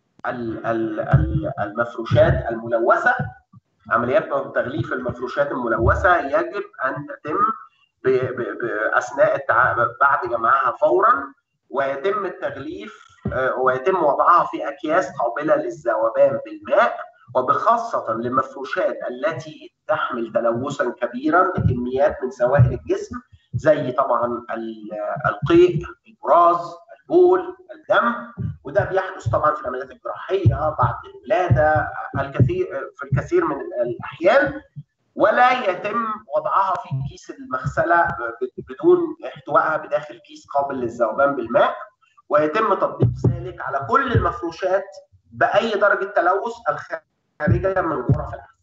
المفروشات الملوثه عمليات تغليف المفروشات الملوثه يجب ان تتم اثناء التع... بعد جمعها فورا ويتم التغليف ويتم وضعها في اكياس قابله للذوبان بالماء وبخاصه للمفروشات التي تحمل تلوثا كبيرا بكميات من سوائل الجسم زي طبعا القيء، البراز، البول، الدم وده بيحدث طبعا في العمليات الجراحيه بعد الولاده الكثير في الكثير من الاحيان ولا يتم وضعها في كيس المغسله بدون احتوائها بداخل كيس قابل للذوبان بالماء ويتم تطبيق ذلك على كل المفروشات باي درجه تلوث الخارجه من غرف العزل.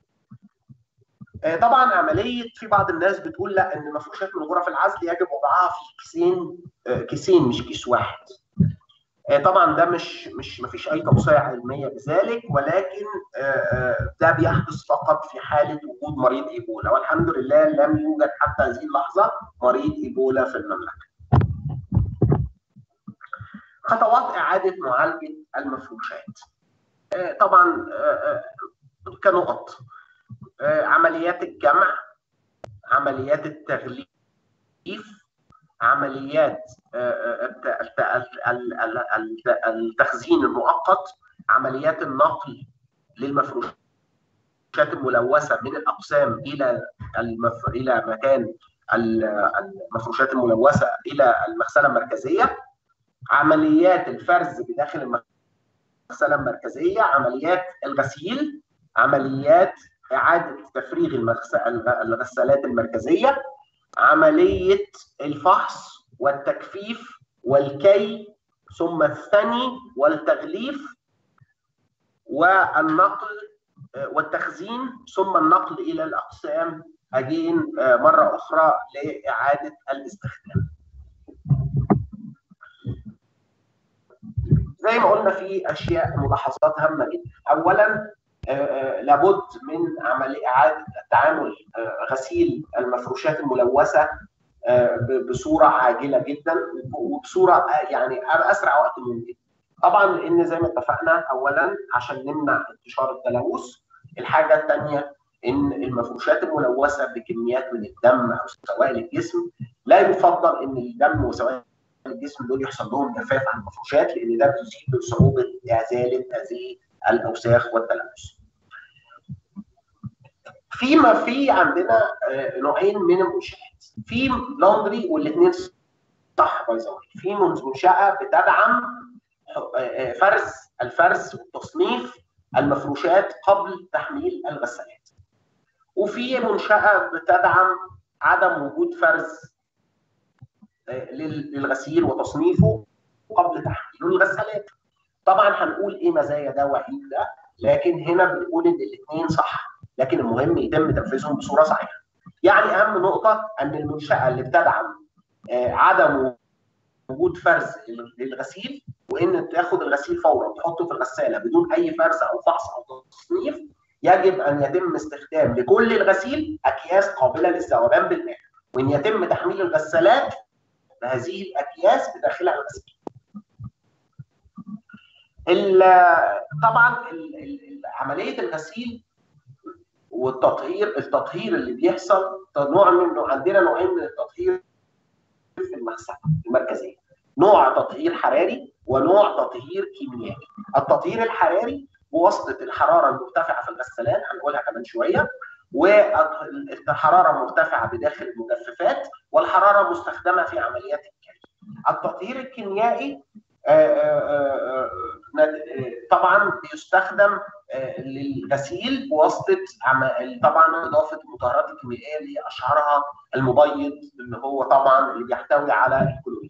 طبعا عمليه في بعض الناس بتقول لا ان المفروشات من غرف العزل يجب وضعها في كيسين كيسين مش كيس واحد. طبعا ده مش مش ما فيش اي توصيه علميه بذلك ولكن ده بيحدث فقط في حاله وجود مريض ايبولا والحمد لله لم يوجد حتى هذه اللحظه مريض ايبولا في المملكه. خطوات اعاده معالجه المفروشات. طبعا كنقط عمليات الجمع عمليات التغليف عمليات التخزين المؤقت عمليات النقل للمفروشات الملوثه من الاقسام الى المف... الى مكان المفروشات الملوثه الى المغسله المركزيه عمليات الفرز بداخل المغسله المركزيه عمليات الغسيل عمليات اعاده تفريغ الغسالات المركزيه عمليه الفحص والتجفيف والكي ثم الثني والتغليف والنقل والتخزين ثم النقل الى الاقسام اجين مره اخرى لاعاده الاستخدام. زي ما قلنا في اشياء ملاحظات هامه جدا. اولا لابد من عمليه اعاده التعامل غسيل المفروشات الملوثه بصوره عاجله جدا وبصوره يعني اسرع وقت ممكن. طبعا لان زي ما اتفقنا اولا عشان نمنع انتشار التلوث الحاجه الثانيه ان المفروشات الملوثه بكميات من الدم او سوائل الجسم لا يفضل ان الدم وسوائل الجسم دول يحصل لهم جفاف عن المفروشات لان ده بيزيد صعوبه ازاله هذه الاوساخ والتلوث. فيما في عندنا نوعين من المنشات في لاندري والاثنين صح باي في منشاه بتدعم فرز الفرز والتصنيف المفروشات قبل تحميل الغسالات وفي منشاه بتدعم عدم وجود فرز للغسيل وتصنيفه قبل تحميله الغسالات طبعا هنقول ايه مزايا ده وعيب ده لكن هنا بنقول ان الاثنين صح لكن المهم يتم تنفيذهم بصوره صحيحه يعني اهم نقطه ان المنشاه اللي بتدعم عدم وجود فرز للغسيل وان تاخد الغسيل فورا تحطه في الغساله بدون اي فرز او فحص او تصنيف يجب ان يتم استخدام لكل الغسيل اكياس قابله للذوبان بالماء وان يتم تحميل الغسالات بهذه الاكياس بداخلها الغسيل. طبعا عمليه الغسيل والتطهير التطهير اللي بيحصل نوع منه عندنا نوعين من التطهير في المغسله المركزيه نوع تطهير حراري ونوع تطهير كيميائي التطهير الحراري بواسطه الحراره المرتفعه في الغسالات هنقولها كمان شويه والحراره مرتفعه بداخل المجففات والحراره مستخدمه في عمليات الكي التطهير الكيميائي طبعا بيستخدم للغسيل بواسطه طبعا اضافه المطهرات الكيميائيه اللي اشهرها المبيض اللي هو طبعا اللي بيحتوي على الكلورين.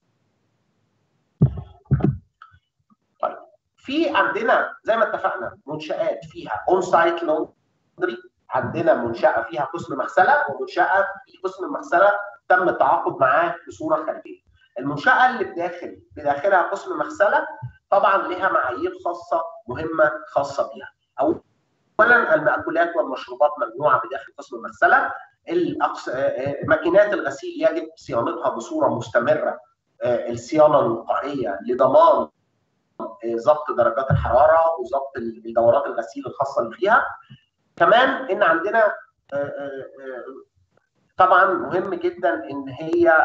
طيب في عندنا زي ما اتفقنا منشات فيها اون سايت لوندري عندنا منشاه فيها قسم مغسله ومنشاه في قسم المغسله تم التعاقد معاه بصوره خارجيه. المنشاه اللي بداخل بداخلها قسم مغسله طبعا لها معايير خاصه مهمه خاصه بها. اولا المأكولات والمشروبات ممنوعه بداخل قسم المغسله. ماكينات الغسيل يجب صيانتها بصوره مستمره الصيانه الوقائيه لضمان ضبط درجات الحراره وضبط دورات الغسيل الخاصه اللي فيها. كمان ان عندنا طبعا مهم جدا ان هي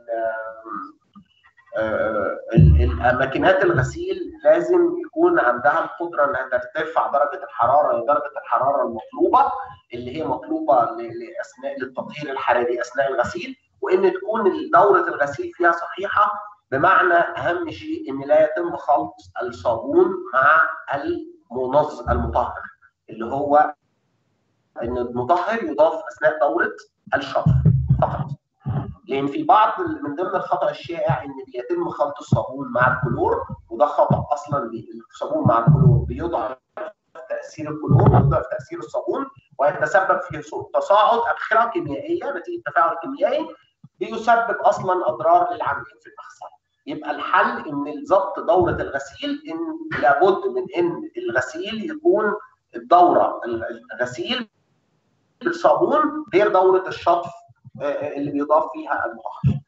ماكينات الغسيل لازم يكون عندها القدره انها ترتفع درجه الحراره لدرجه الحراره المطلوبه اللي هي مطلوبه لاثناء للتطهير الحراري اثناء الغسيل وان تكون دوره الغسيل فيها صحيحه بمعنى اهم شيء ان لا يتم خلط الصابون مع المنظم المطهر اللي هو ان المطهر يضاف اثناء دوره الشطف فقط لان في بعض من ضمن الخطا الشائع ان بيتم خلط الصابون مع الكلور وده خطا اصلا الصابون مع الكلور بيضعف تاثير الكلور ويضعف تاثير الصابون ويتسبب في تصاعد ابخره كيميائيه نتيجه التفاعل الكيميائي بيسبب اصلا اضرار للعاملين في المغسله يبقى الحل ان ضبط دوره الغسيل ان لابد من ان الغسيل يكون الدوره الغسيل بالصابون غير دوره الشطف اللي بيضاف فيها المطهر.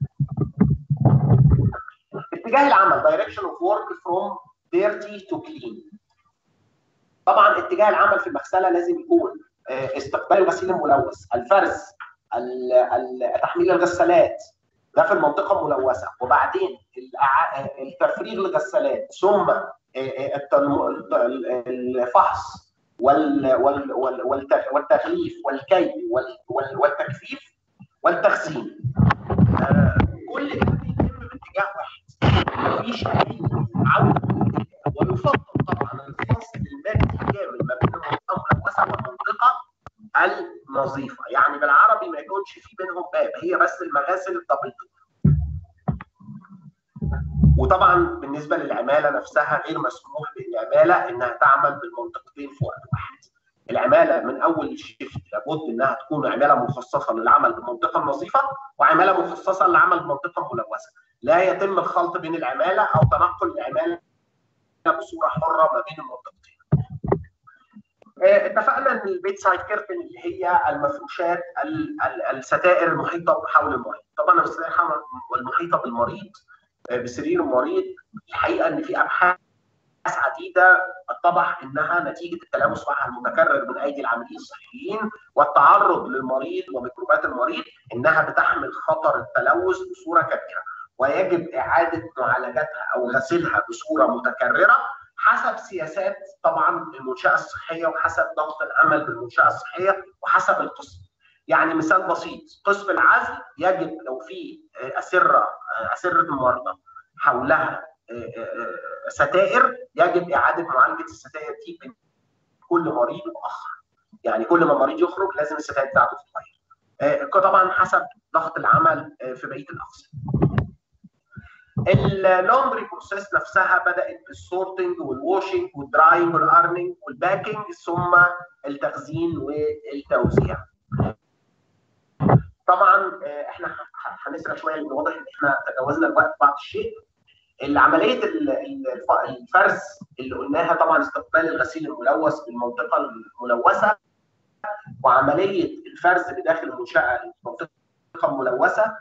اتجاه العمل direction of work from dirty to clean. طبعا اتجاه العمل في المغسله لازم يكون استقبال الغسيل الملوث، الفرز، تحميل الغسالات ده في المنطقه الملوثه وبعدين تفريغ الغسالات ثم الفحص والتغليف والكي والتجفيف والتخزين كل ده بيتم باتجاه واحد مفيش اي عوده ويفضل طبعا الفصل المادي الكامل ما بين المنطقه الملوثه والمنطقه الحمام هي بس المغاسل الدبل وطبعا بالنسبه للعماله نفسها غير مسموح للعماله انها تعمل بالمنطقتين في وقت واحد. العماله من اول الشيفت لابد انها تكون عماله مخصصه للعمل بالمنطقه النظيفه وعماله مخصصه للعمل بالمنطقه الملوثه. لا يتم الخلط بين العماله او تنقل العماله بصوره حره ما بين المنطقتين. اتفقنا ان البيت سايد كيرتن اللي هي المفروشات الستائر المحيطه بحول المريض، طبعا الستائر المحيطه بالمريض بسرير المريض الحقيقه ان في ابحاث عديده اتضح انها نتيجه التلامس معها المتكرر من ايدي العاملين الصحيين والتعرض للمريض وميكروبات المريض انها بتحمل خطر التلوث بصوره كبيره ويجب اعاده معالجتها او غسيلها بصوره متكرره حسب سياسات طبعا المنشاه الصحيه وحسب ضغط العمل بالمنشاه الصحيه وحسب القسم. يعني مثال بسيط قسم العزل يجب لو في اسره اسره المرضى حولها ستائر يجب اعاده معالجه الستائر دي بين كل مريض واخر يعني كل ما مريض يخرج لازم الستائر بتاعته تتغير طبعا حسب ضغط العمل في بقيه الاقسام اللوندري بروسيس نفسها بدات بالسورتنج والواشنج والدراينج والارنينج والباكينج ثم التخزين والتوزيع طبعا احنا هنسرع شويه لان واضح ان احنا تجاوزنا الوقت بعض الشيء عمليه الفرز اللي قلناها طبعا استقبال الغسيل الملوث بالمنطقه الملوثه وعمليه الفرز بداخل المنشاه المنطقه الملوثه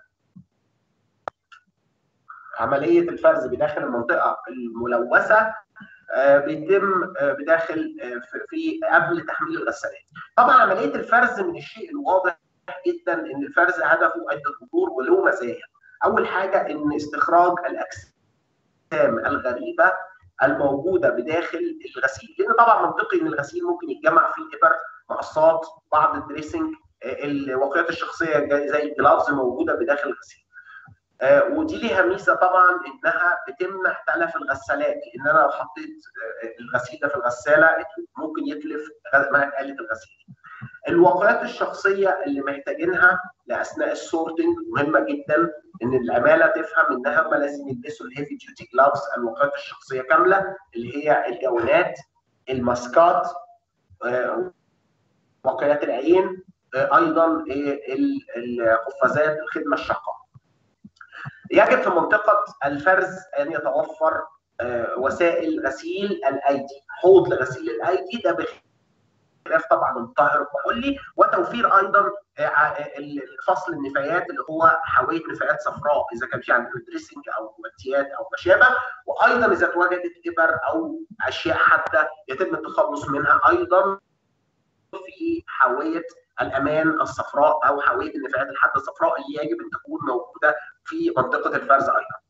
عمليه الفرز بداخل المنطقه الملوثه بيتم بداخل في قبل تحميل الغسالات. طبعا عمليه الفرز من الشيء الواضح جدا ان الفرز هدفه عده امور وله مزايا. اول حاجه ان استخراج الاجسام الغريبه الموجوده بداخل الغسيل، لان طبعا منطقي ان الغسيل ممكن يتجمع فيه ابر مقصات بعض الدريسنج الوقايات الشخصيه زي الجلافز موجوده بداخل الغسيل. آه ودي ليها ميزه طبعا انها بتمنع تلف الغسالات لان انا لو حطيت الغسيل ده في الغساله ممكن يتلف آلة الغسيل. الوقايات الشخصيه اللي محتاجينها لاثناء السورتنج مهمه جدا ان العماله تفهم انها هم لازم يلبسوا الهيفي ديوتي جلافز الوقايات الشخصيه كامله اللي هي الجوانات الماسكات آه وقايات العين آه ايضا القفازات الخدمه الشاقه. يجب في منطقة الفرز أن يتوفر وسائل غسيل الأيدي حوض لغسيل الأيدي ده بخلاف طبعا الطاهر الكحولي وتوفير أيضا فصل النفايات اللي هو حاوية نفايات صفراء إذا كان في عندنا دريسنج أو مكتيات أو ما شابه وأيضا إذا تواجدت إبر أو أشياء حادة يتم التخلص منها أيضا في حاوية الامان الصفراء او حاويه النفايات الحاده الصفراء اللي يجب ان تكون موجوده في منطقه الفرز ايضا.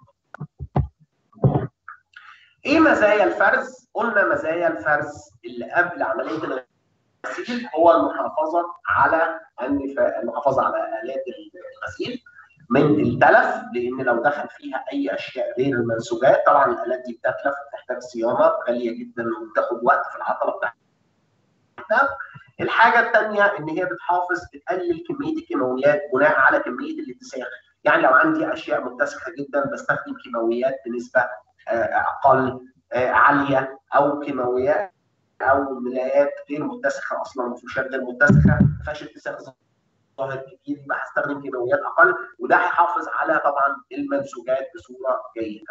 ايه مزايا الفرز؟ قلنا مزايا الفرز اللي قبل عمليه الغسيل هو المحافظه على المحافظه على الات الغسيل من التلف لان لو دخل فيها اي اشياء غير المنسوجات طبعا الالات دي بتتلف وبتحتاج صيانه غاليه جدا وبتاخد وقت في العطله بتاعتها الحاجه الثانيه ان هي بتحافظ بتقلل كميه الكيماويات بناء على كميه الاتساخ يعني لو عندي اشياء متسخه جدا بستخدم كيماويات بنسبه اقل عاليه او كيماويات او ملايات غير متسخه اصلا مفروشات غير متسخه ما فيهاش اتساخ ظاهر كبير يبقى هستخدم كيماويات اقل وده هيحافظ على طبعا المنسوجات بصوره جيده.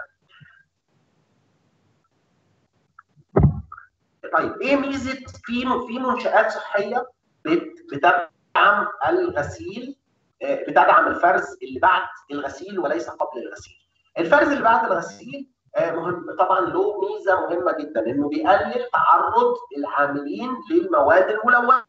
طيب ايه ميزه في في منشات صحيه بتدعم الغسيل بتدعم الفرز اللي بعد الغسيل وليس قبل الغسيل. الفرز اللي بعد الغسيل مهم طبعا له ميزه مهمه جدا انه بيقلل تعرض العاملين للمواد الملوثه.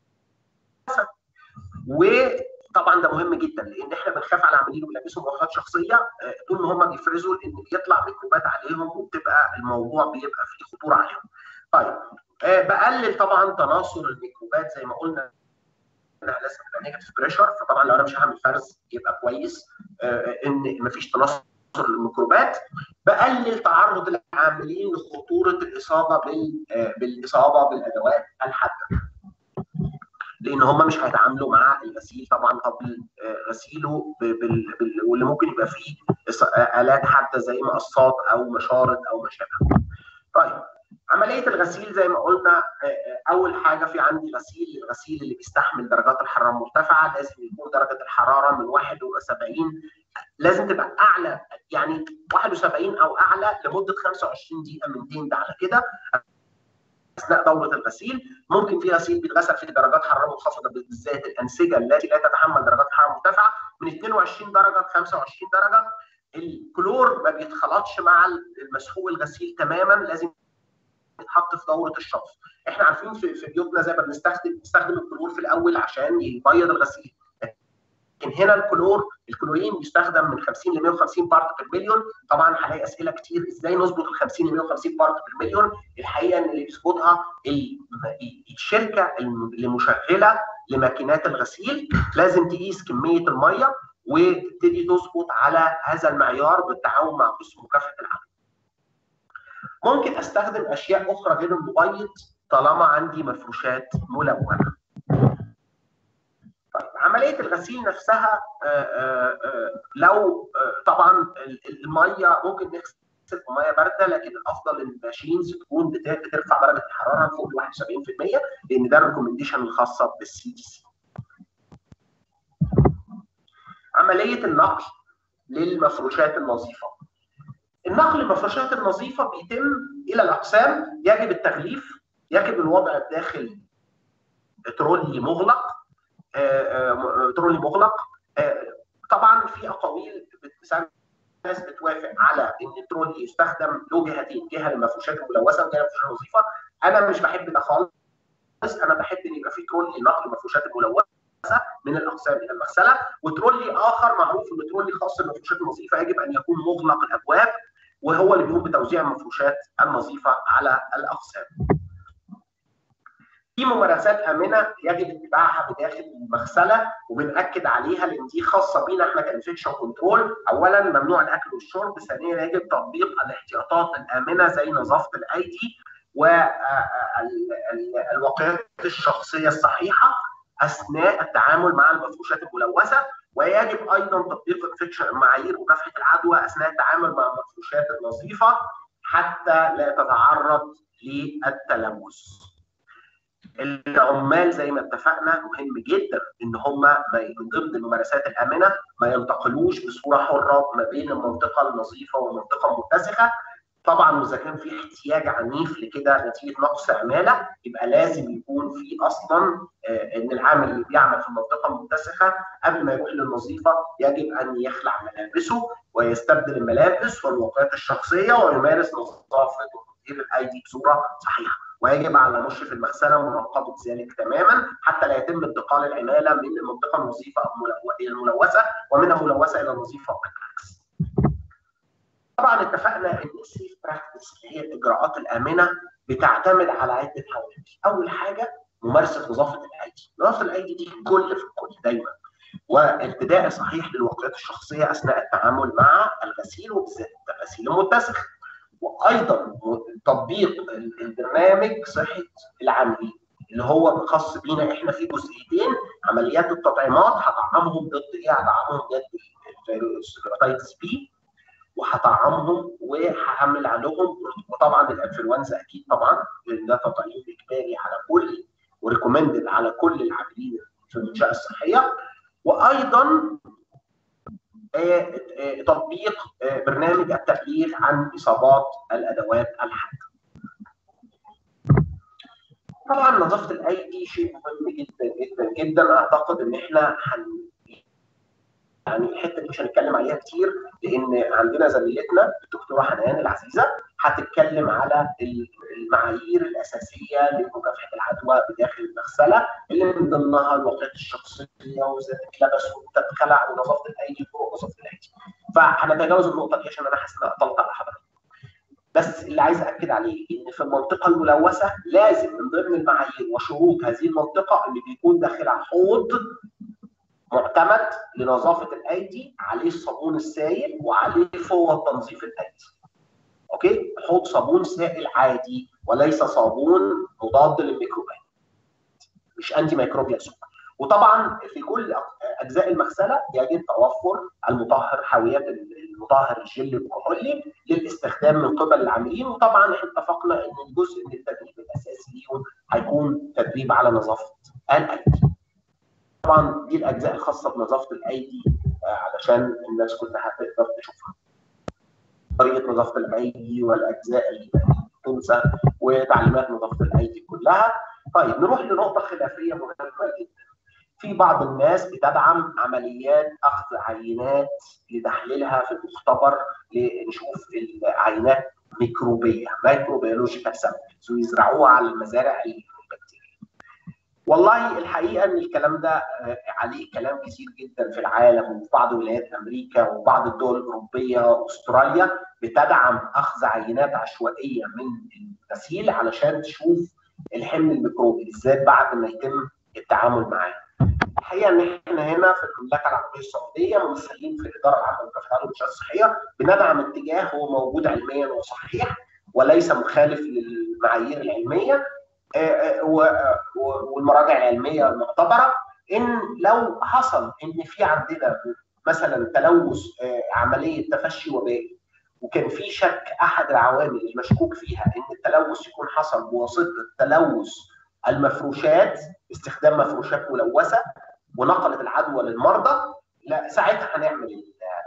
وطبعا ده مهم جدا لان احنا بنخاف على العاملين وبنلبسهم مؤهلات شخصيه طول ما هم بيفرزوا ان يطلع ميكروبات عليهم وبتبقى الموضوع بيبقى فيه خطوره عليهم. طيب بقلل طبعا تناثر الميكروبات زي ما قلنا لازم يبقى نيجاتيف بريشر فطبعا لو انا مش هعمل فرز يبقى كويس ان مفيش تناثر للميكروبات بقلل تعرض العاملين لخطوره الاصابه بالاصابه بالادوات الحاده لان هم مش هيتعاملوا مع الغسيل طبعا قبل غسيله واللي ممكن يبقى فيه الات حتى زي مقصات او مشارط او ما شابه. طيب عمليه الغسيل زي ما قلنا اول حاجه في عندي غسيل الغسيل اللي بيستحمل درجات الحراره المرتفعه لازم يكون درجه الحراره من 71 لازم تبقى اعلى يعني 71 او اعلى لمده 25 دقيقه من دين ده على كده اثناء دوره الغسيل ممكن في غسيل بيتغسل في درجات حراره منخفضه بالذات الانسجه التي لا تتحمل درجات حراره مرتفعه من 22 درجه ل 25 درجه الكلور ما بيتخلطش مع المسحوق الغسيل تماما لازم يتحط في دوره الشطف احنا عارفين في, في بيوتنا زي ما بنستخدم بنستخدم الكلور في الاول عشان يبيض الغسيل لكن هنا الكلور الكلورين بيستخدم من 50 ل 150 بارت بير مليون طبعا هلاقي اسئله كتير ازاي نظبط ال 50 ل 150 بارت بير مليون الحقيقه ان اللي بيظبطها الشركه اللي مشغله لماكينات الغسيل لازم تقيس كميه الميه وتبتدي تظبط على هذا المعيار بالتعاون مع قسم مكافحه العمل. ممكن استخدم اشياء اخرى غير المبيض طالما عندي مفروشات ملونه. طيب عمليه الغسيل نفسها آآ آآ لو طبعا الميه ممكن نغسل بميه بارده لكن الافضل ان الماشينز تكون بترفع درجه الحراره فوق ال 71% لان ده الريكومنديشن الخاصه بالسي دي سي. عمليه النقل للمفروشات النظيفه. النقل المفروشات النظيفه بيتم الى الاقسام يجب التغليف يجب الوضع داخل ترولي مغلق ترولي مغلق طبعا في اقاويل ناس بتوافق على ان الترولي يستخدم له جهتين جهه للمفروشات الملوثه وجهه للمفروشات النظيفه انا مش بحب ده خالص انا بحب ان يبقى في ترولي نقل المفروشات الملوثه من الاقسام الى المغسله وترولي اخر معروف انه ترولي خاص بالمفروشات النظيفه يجب ان يكون مغلق الابواب وهو اللي بيقوم بتوزيع المفروشات النظيفه على الاقسام. في ممارسات امنه يجب اتباعها بداخل المغسله وبناكد عليها لان دي خاصه بينا احنا كانفكشن كنترول اولا ممنوع الاكل والشرب ثانيا يجب تطبيق الاحتياطات الامنه زي نظافه الايدي والوقايات الشخصيه الصحيحه اثناء التعامل مع المفروشات الملوثه ويجب ايضا تطبيق انفكشن معايير مكافحه العدوى اثناء التعامل مع المفروشات النظيفه حتى لا تتعرض للتلوث. العمال زي ما اتفقنا مهم جدا ان هم من ضمن الممارسات الامنه ما ينتقلوش بصوره حره ما بين المنطقه النظيفه والمنطقه المتسخه طبعا واذا كان في احتياج عنيف لكده نتيجه نقص عماله يبقى لازم يكون في اصلا ان العامل اللي بيعمل في المنطقه المتسخه قبل ما يروح للنظيفه يجب ان يخلع ملابسه ويستبدل الملابس والوقايات الشخصيه ويمارس نظافه وتطهير الايدي بصوره صحيحه. ويجب على مشرف المغسله مراقبه ذلك تماما حتى لا يتم انتقال العماله من المنطقه النظيفه الى الملوثه ومن الملوثه الى النظيفه والعكس. طبعا اتفقنا ان السيف براكتس اللي هي الاجراءات الامنه بتعتمد على عده عوامل. اول حاجه ممارسه نظافه الايدي، نظافه الايدي دي الكل في الكل دايما. وارتداء صحيح للوقايات الشخصيه اثناء التعامل مع الغسيل وبالذات الغسيل المتسخ. وايضا تطبيق البرنامج صحه العاملين اللي هو خاص بينا احنا في جزئيتين عمليات التطعيمات هطعمهم ضد ايه؟ هطعمهم ضد الفيروس هيباتيتس بي وهطعمهم وهعمل عليهم وطبعا الانفلونزا اكيد طبعا لان ده تطعيم اجباري على كل وريكومندد على كل العاملين في المنشاه الصحيه وايضا تطبيق برنامج التبليغ عن اصابات الادوات الحاده. طبعا نظافه الايدي شيء مهم جدا جدا جدا اعتقد ان احنا هن يعني الحته دي مش هنتكلم عليها كتير لان عندنا زميلتنا الدكتوره حنان العزيزه هتتكلم على المعايير الاساسيه لمكافحه العدوى بداخل المغسله اللي من ضمنها الوقايات الشخصيه وازاي تتلبس وتتخلع ونظافه الايدي وطرق نظافه الايدي. فهنتجاوز النقطه دي عشان انا حاسس ان اطلت على حضرتك. بس اللي عايز اكد عليه ان في المنطقه الملوثه لازم من ضمن المعايير وشروط هذه المنطقه اللي بيكون داخلها حوض معتمد لنظافه الايدي عليه الصابون السائل وعليه فوط تنظيف الايدي. اوكي؟ حوض صابون سائل عادي وليس صابون مضاد للميكروبات. مش انتي ميكروبيال سوب وطبعا في كل اجزاء المغسله يجب توفر المطهر حاويات المطهر الجل الكحولي للاستخدام من قبل العاملين وطبعا احنا اتفقنا ان الجزء من التدريب الاساسي ليهم هيكون تدريب على نظافه الايدي. طبعا دي الاجزاء الخاصه بنظافه الايدي علشان الناس كلها تقدر تشوفها. طريقه نظافه الايدي والاجزاء اللي تنسى وتعليمات نظافه الايدي كلها. طيب نروح لنقطه خلافيه مهمه جدا. في بعض الناس بتدعم عمليات اخذ عينات لتحليلها في المختبر لنشوف العينات ميكروبيه مايكروبيولوجيكال سامبلز ويزرعوها على المزارع البكتيريه. والله الحقيقه ان الكلام ده عليه كلام كثير جدا في العالم وفي بعض ولايات امريكا وبعض الدول الاوروبيه واستراليا بتدعم اخذ عينات عشوائيه من الغسيل علشان تشوف الحمل الميكروبي بالذات بعد ما يتم التعامل معاه. الحقيقه ان احنا هنا في المملكه العربيه السعوديه ممثلين في الاداره العامه لمكافحه العدوى والمنشات الصحيه بندعم اتجاه هو موجود علميا وصحيح وليس مخالف للمعايير العلميه والمراجع العلميه المعتبره ان لو حصل ان في عندنا مثلا تلوث عمليه تفشي وبائي وكان في شك احد العوامل المشكوك فيها ان التلوث يكون حصل بواسطه تلوث المفروشات استخدام مفروشات ملوثه ونقلت العدوى للمرضى لا ساعتها هنعمل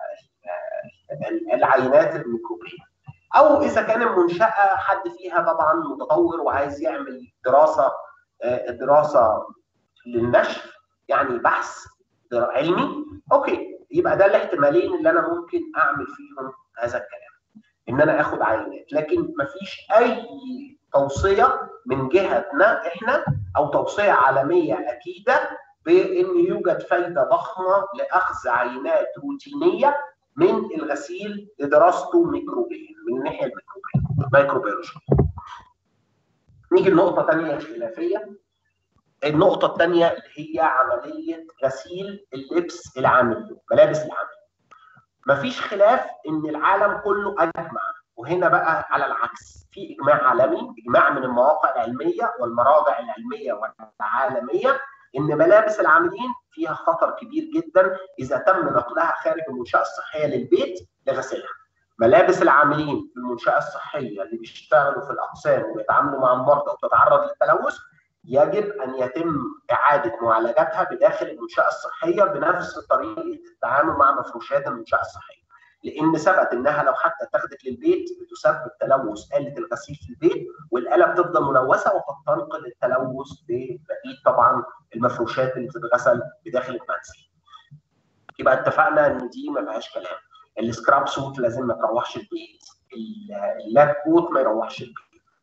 العينات الميكروبيه او اذا كان المنشاه حد فيها طبعا متطور وعايز يعمل دراسه دراسه للنشر يعني بحث علمي اوكي يبقى ده الاحتمالين اللي انا ممكن اعمل فيهم هذا الكلام ان انا اخد عينات لكن مفيش اي توصيه من جهتنا احنا او توصيه عالميه اكيده بان يوجد فايده ضخمه لاخذ عينات روتينيه من الغسيل لدراسته ميكروبيا من الناحيه الميكروبيه مايكروبيولوجيا نيجي لنقطه ثانيه خلافيه النقطه الثانيه اللي هي عمليه غسيل اللبس العامل ملابس العامل مفيش خلاف ان العالم كله اجمع وهنا بقى على العكس في اجماع عالمي اجماع من المواقع العلميه والمراجع العلميه والعالميه ان ملابس العاملين فيها خطر كبير جدا اذا تم نقلها خارج المنشاه الصحيه للبيت لغسلها. ملابس العاملين في المنشاه الصحيه اللي بيشتغلوا في الاقسام وبيتعاملوا مع المرضى وتتعرض للتلوث يجب ان يتم اعاده معالجتها بداخل المنشاه الصحيه بنفس طريقه التعامل مع مفروشات المنشاه الصحيه. لان ثبت انها لو حتى اتخذت للبيت بتسبب تلوث اله الغسيل في البيت والاله بتفضل ملوثه وقد تنقل التلوث ببقيه طبعا المفروشات اللي بتتغسل بداخل المنزل. يبقى اتفقنا ان دي ما فيهاش كلام. السكراب سوت لازم ما تروحش البيت. اللاب كوت ما يروحش البيت.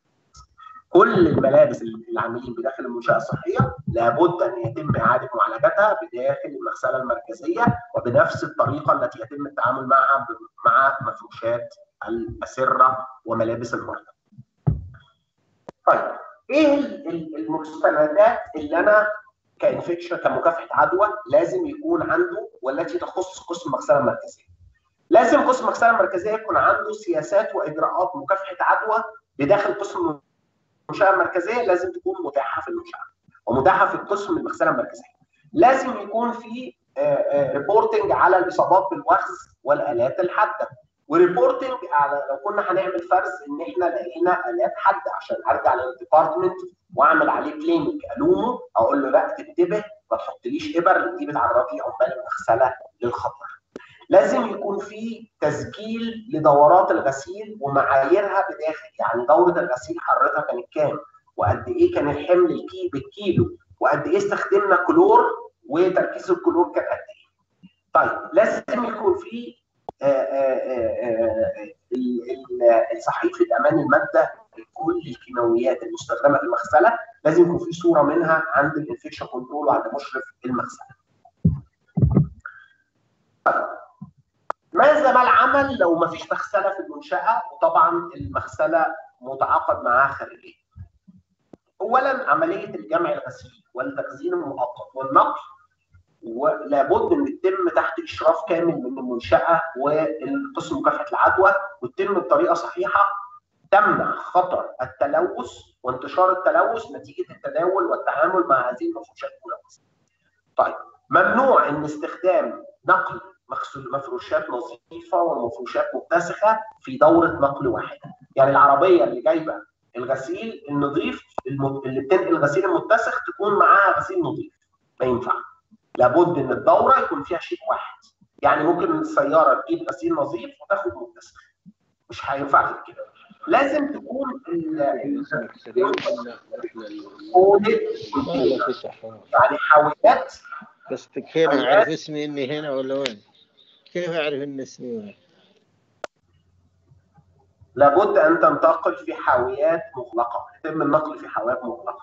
كل الملابس العاملين بداخل المنشاه الصحيه لابد ان يتم اعاده معالجتها بداخل المغسله المركزيه وبنفس الطريقه التي يتم التعامل معها مع مفروشات الاسره وملابس المرضى. طيب ايه المستندات اللي انا كانفكشن كمكافحه عدوى لازم يكون عنده والتي تخص قسم المغسله المركزيه؟ لازم قسم المغسله المركزيه يكون عنده سياسات واجراءات مكافحه عدوى بداخل قسم المنشاه المركزيه لازم تكون متاحه في المنشاه ومتاحه في قسم المغسله المركزيه. لازم يكون في ريبورتنج على الاصابات بالوخز والالات الحاده وريبورتنج على لو كنا هنعمل فرز ان احنا لقينا الات حاده عشان ارجع للديبارتمنت واعمل عليه كليننج الومه اقول له لا تنتبه ما تحطليش ابر دي بتعرض لي عمال المغسله للخطر. لازم يكون في تسجيل لدورات الغسيل ومعاييرها بداخل يعني دوره الغسيل حرتها كانت كام وقد ايه كان الحمل الكي بالكيلو وقد ايه استخدمنا كلور وتركيز الكلور كان قد ايه. طيب لازم يكون في صحيفه امان الماده كل الكيماويات المستخدمه في المغسله لازم يكون في صوره منها عند الانفكشن كنترول وعند مشرف المغسله. ماذا ما العمل لو ما فيش مغسله في المنشاه وطبعا المغسله متعاقد معاها خارجيا. اولا عمليه الجمع الغسيل والتخزين المؤقت والنقل ولابد ان يتم تحت اشراف كامل من المنشاه والقسم مكافحه العدوى وتتم بطريقه صحيحه تمنع خطر التلوث وانتشار التلوث نتيجه التداول والتعامل مع هذه المفروشات الملوثه. طيب ممنوع ان استخدام نقل مفروشات نظيفه ومفروشات متسخه في دوره نقل واحده، يعني العربيه اللي جايبه الغسيل النظيف اللي بتنقل الغسيل المتسخ تكون معاها غسيل نظيف ما ينفع لابد ان الدوره يكون فيها شيء واحد يعني ممكن السياره تجيب غسيل نظيف وتاخد متسخ مش هينفع في كده لازم تكون يعني حاويات بس كيف اعرف اسمي اني هنا ولا وين؟ كيف اعرف ان اسمي وين؟ لابد ان تنتقل في حاويات مغلقه يتم النقل في حاويات مغلقه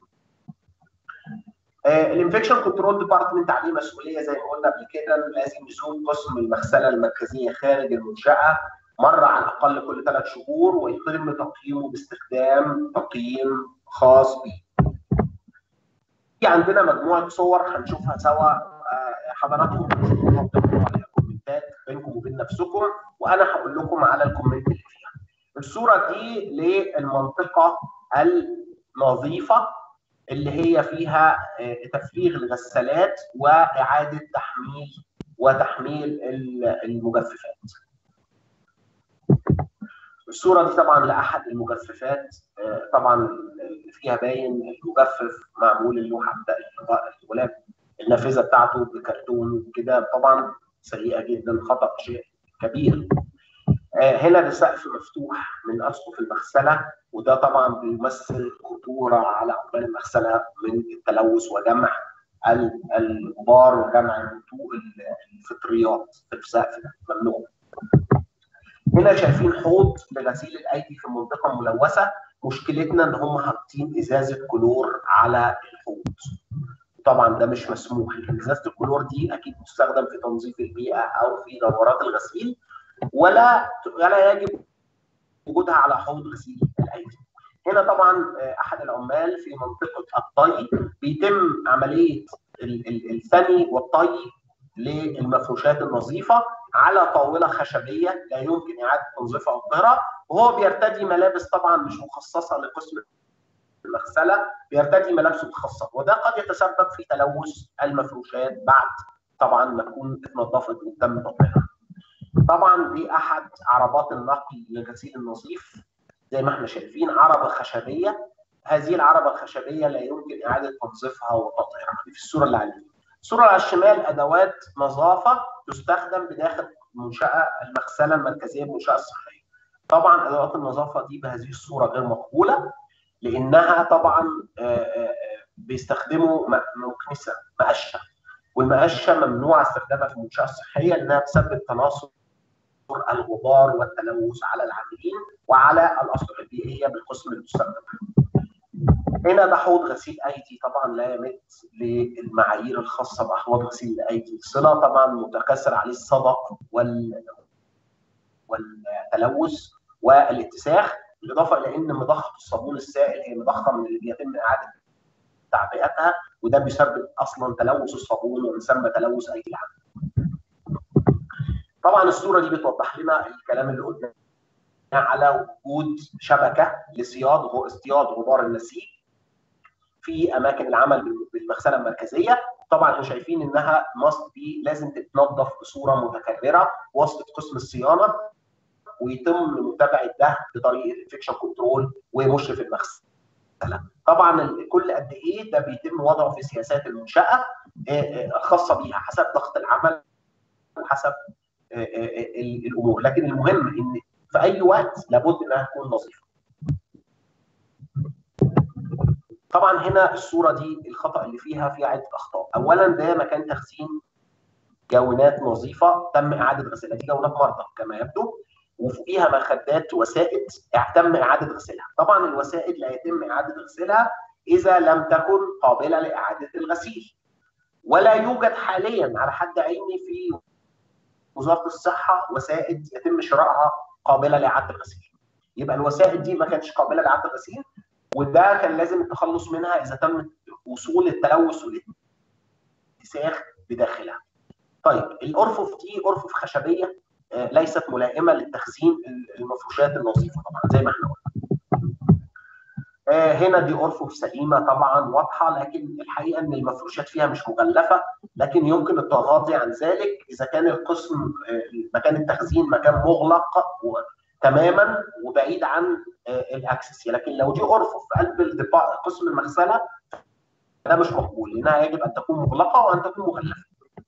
الانفكشن كنترول ديبارتمنت عليه مسؤوليه زي ما قلنا قبل كده لازم يزور قسم المغسله المركزيه خارج المنشاه مره على الاقل كل ثلاث شهور ويتم تقييمه باستخدام تقييم خاص به. في عندنا مجموعه صور هنشوفها سوا حضراتكم تشوفوها وتكتبوا عليها كومنتات بينكم وبين نفسكم وانا هقول لكم على الكومنت اللي فيها. الصوره دي للمنطقه النظيفه اللي هي فيها تفريغ الغسالات واعاده تحميل وتحميل المجففات. الصوره دي طبعا لاحد المجففات طبعا فيها باين المجفف معمول اللوحه بتاع الغلاف النافذه بتاعته بكرتون كده طبعا سيئه جدا خطا شيء كبير هنا السقف مفتوح من اسقف المغسله وده طبعا بيمثل خطوره على عمال المغسله من التلوث وجمع الغبار وجمع الفطريات في السقف ده ممنوع. هنا شايفين حوض لغسيل الايدي في منطقه ملوثه مشكلتنا ان هم حاطين ازازه كلور على الحوض. طبعا ده مش مسموح لان ازازه الكلور دي اكيد تستخدم في تنظيف البيئه او في دورات الغسيل ولا ولا يجب وجودها على حوض غسيل الايدي. هنا طبعا احد العمال في منطقه الطي بيتم عمليه الثني والطي للمفروشات النظيفه على طاوله خشبيه لا يمكن اعاده تنظيفها او طهرها وهو بيرتدي ملابس طبعا مش مخصصه لقسم المغسله بيرتدي ملابس مخصصه وده قد يتسبب في تلوث المفروشات بعد طبعا ما تكون اتنظفت وتم تطهيرها. طبعا دي احد عربات النقل للغسيل النظيف زي ما احنا شايفين عربه خشبيه هذه العربه الخشبيه لا يمكن اعاده تنظيفها وتطهيرها دي في الصوره اللي على اليمين. الصوره على الشمال ادوات نظافه تستخدم بداخل المنشاه المغسله المركزيه بالمنشاه الصحيه. طبعا ادوات النظافه دي بهذه الصوره غير مقبوله لانها طبعا بيستخدموا مكنسه مقشه والمقشه ممنوع استخدامها في المنشاه الصحيه لانها تسبب تناثر الغبار والتلوث على العاملين وعلى الاسطح البيئيه بالقسم المستخدم. هنا ده حوض غسيل ايدي طبعا لا يمت للمعايير الخاصه باحواض غسيل الايدي، صله طبعا متكاثر عليه الصدق وال والتلوث والاتساخ بالاضافه الى ان مضخه الصابون السائل هي مضخه من اللي بيتم اعاده تعبئتها وده بيسبب اصلا تلوث الصابون ومن ثم تلوث ايدي العامل. طبعا الصوره دي بتوضح لنا الكلام اللي قلناه على وجود شبكه لصياد اصطياد غبار النسيج في اماكن العمل بالمغسله المركزيه طبعا احنا شايفين انها ماست بي لازم تتنظف بصوره متكرره وسط قسم الصيانه ويتم متابعه ده بطريقه انفكشن كنترول ومشرف المغسله طبعا كل قد ايه ده بيتم وضعه في سياسات المنشاه الخاصه بيها حسب ضغط العمل وحسب الامور لكن المهم ان في اي وقت لابد انها تكون نظيفه طبعا هنا الصوره دي الخطا اللي فيها فيها عده اخطاء اولا ده مكان تخزين جوانات نظيفه تم اعاده غسيلها دي جوانات مرضى كما يبدو وفوقيها مخدات وسائد تم اعاده غسيلها طبعا الوسائد لا يتم اعاده غسيلها اذا لم تكن قابله لاعاده الغسيل ولا يوجد حاليا على حد علمي في وزاره الصحه وسائد يتم شرائها قابله لاعاده الغسيل يبقى الوسائد دي ما كانتش قابله لاعاده الغسيل وده كان لازم التخلص منها اذا تم وصول التلوث والاتساخ بداخلها طيب الارفف دي ارفف خشبيه ليست ملائمه للتخزين المفروشات النظيفه طبعا زي ما احنا قلنا. هنا دي ارفف سليمه طبعا واضحه لكن الحقيقه ان المفروشات فيها مش مغلفه لكن يمكن التغاضي عن ذلك اذا كان القسم مكان التخزين مكان مغلق تماما وبعيد عن الاكسس لكن لو دي ارفف في قلب قسم المغسله ده مش مقبول لانها يجب ان تكون مغلقه وان تكون مغلفه.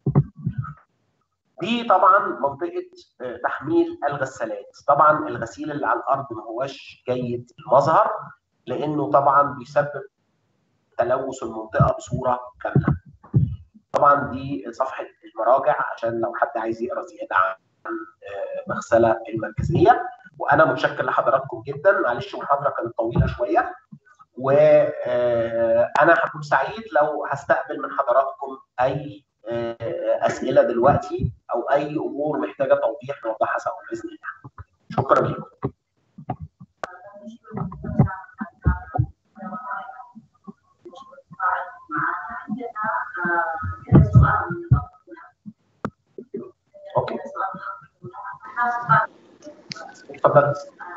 دي طبعا منطقه تحميل الغسالات طبعا الغسيل اللي على الارض ما هوش جيد المظهر لانه طبعا بيسبب تلوث المنطقه بصوره كامله طبعا دي صفحه المراجع عشان لو حد عايز يقرا زياده عن المغسله المركزيه وانا متشكر لحضراتكم جدا معلش المحاضره كانت طويله شويه وانا هكون سعيد لو هستقبل من حضراتكم اي اسئله دلوقتي او اي امور محتاجه توضيح نوضحها سوا باذن الله شكرا لكم اوكي اتفضل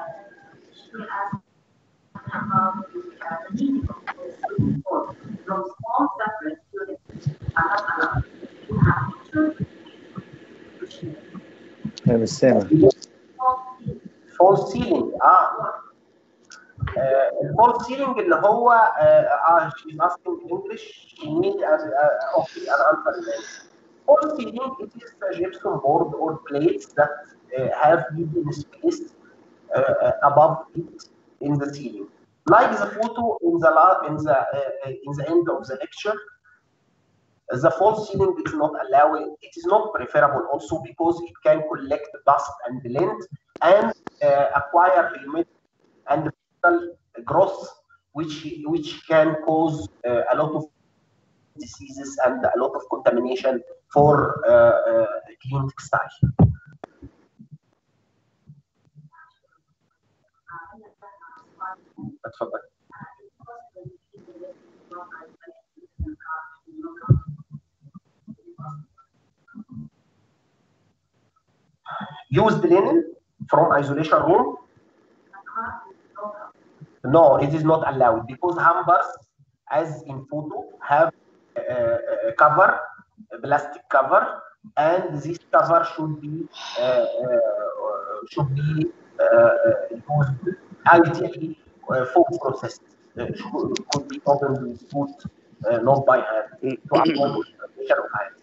انا مش سامع فول سيلينج اه الفول سيلينج اللي هو اه she's asking English she need an uh, okay an answer Fall ceiling it is a gypsum board or plates that uh, have been spaced uh, above it in the ceiling. Like the photo in the in the uh, in the end of the lecture, the false ceiling is not allowed. It is not preferable also because it can collect dust and lint and acquire humidity and growth, which which can cause a lot of diseases and a lot of contamination for uh, uh, clean textile. اتفضل used linen from isolation room no it is not allowed because hampers as in photo have a, a cover a plastic cover and this cover should be uh, uh, should be uh, used ideally food processed should, could be opened with food not by hand to avoid contamination of hands.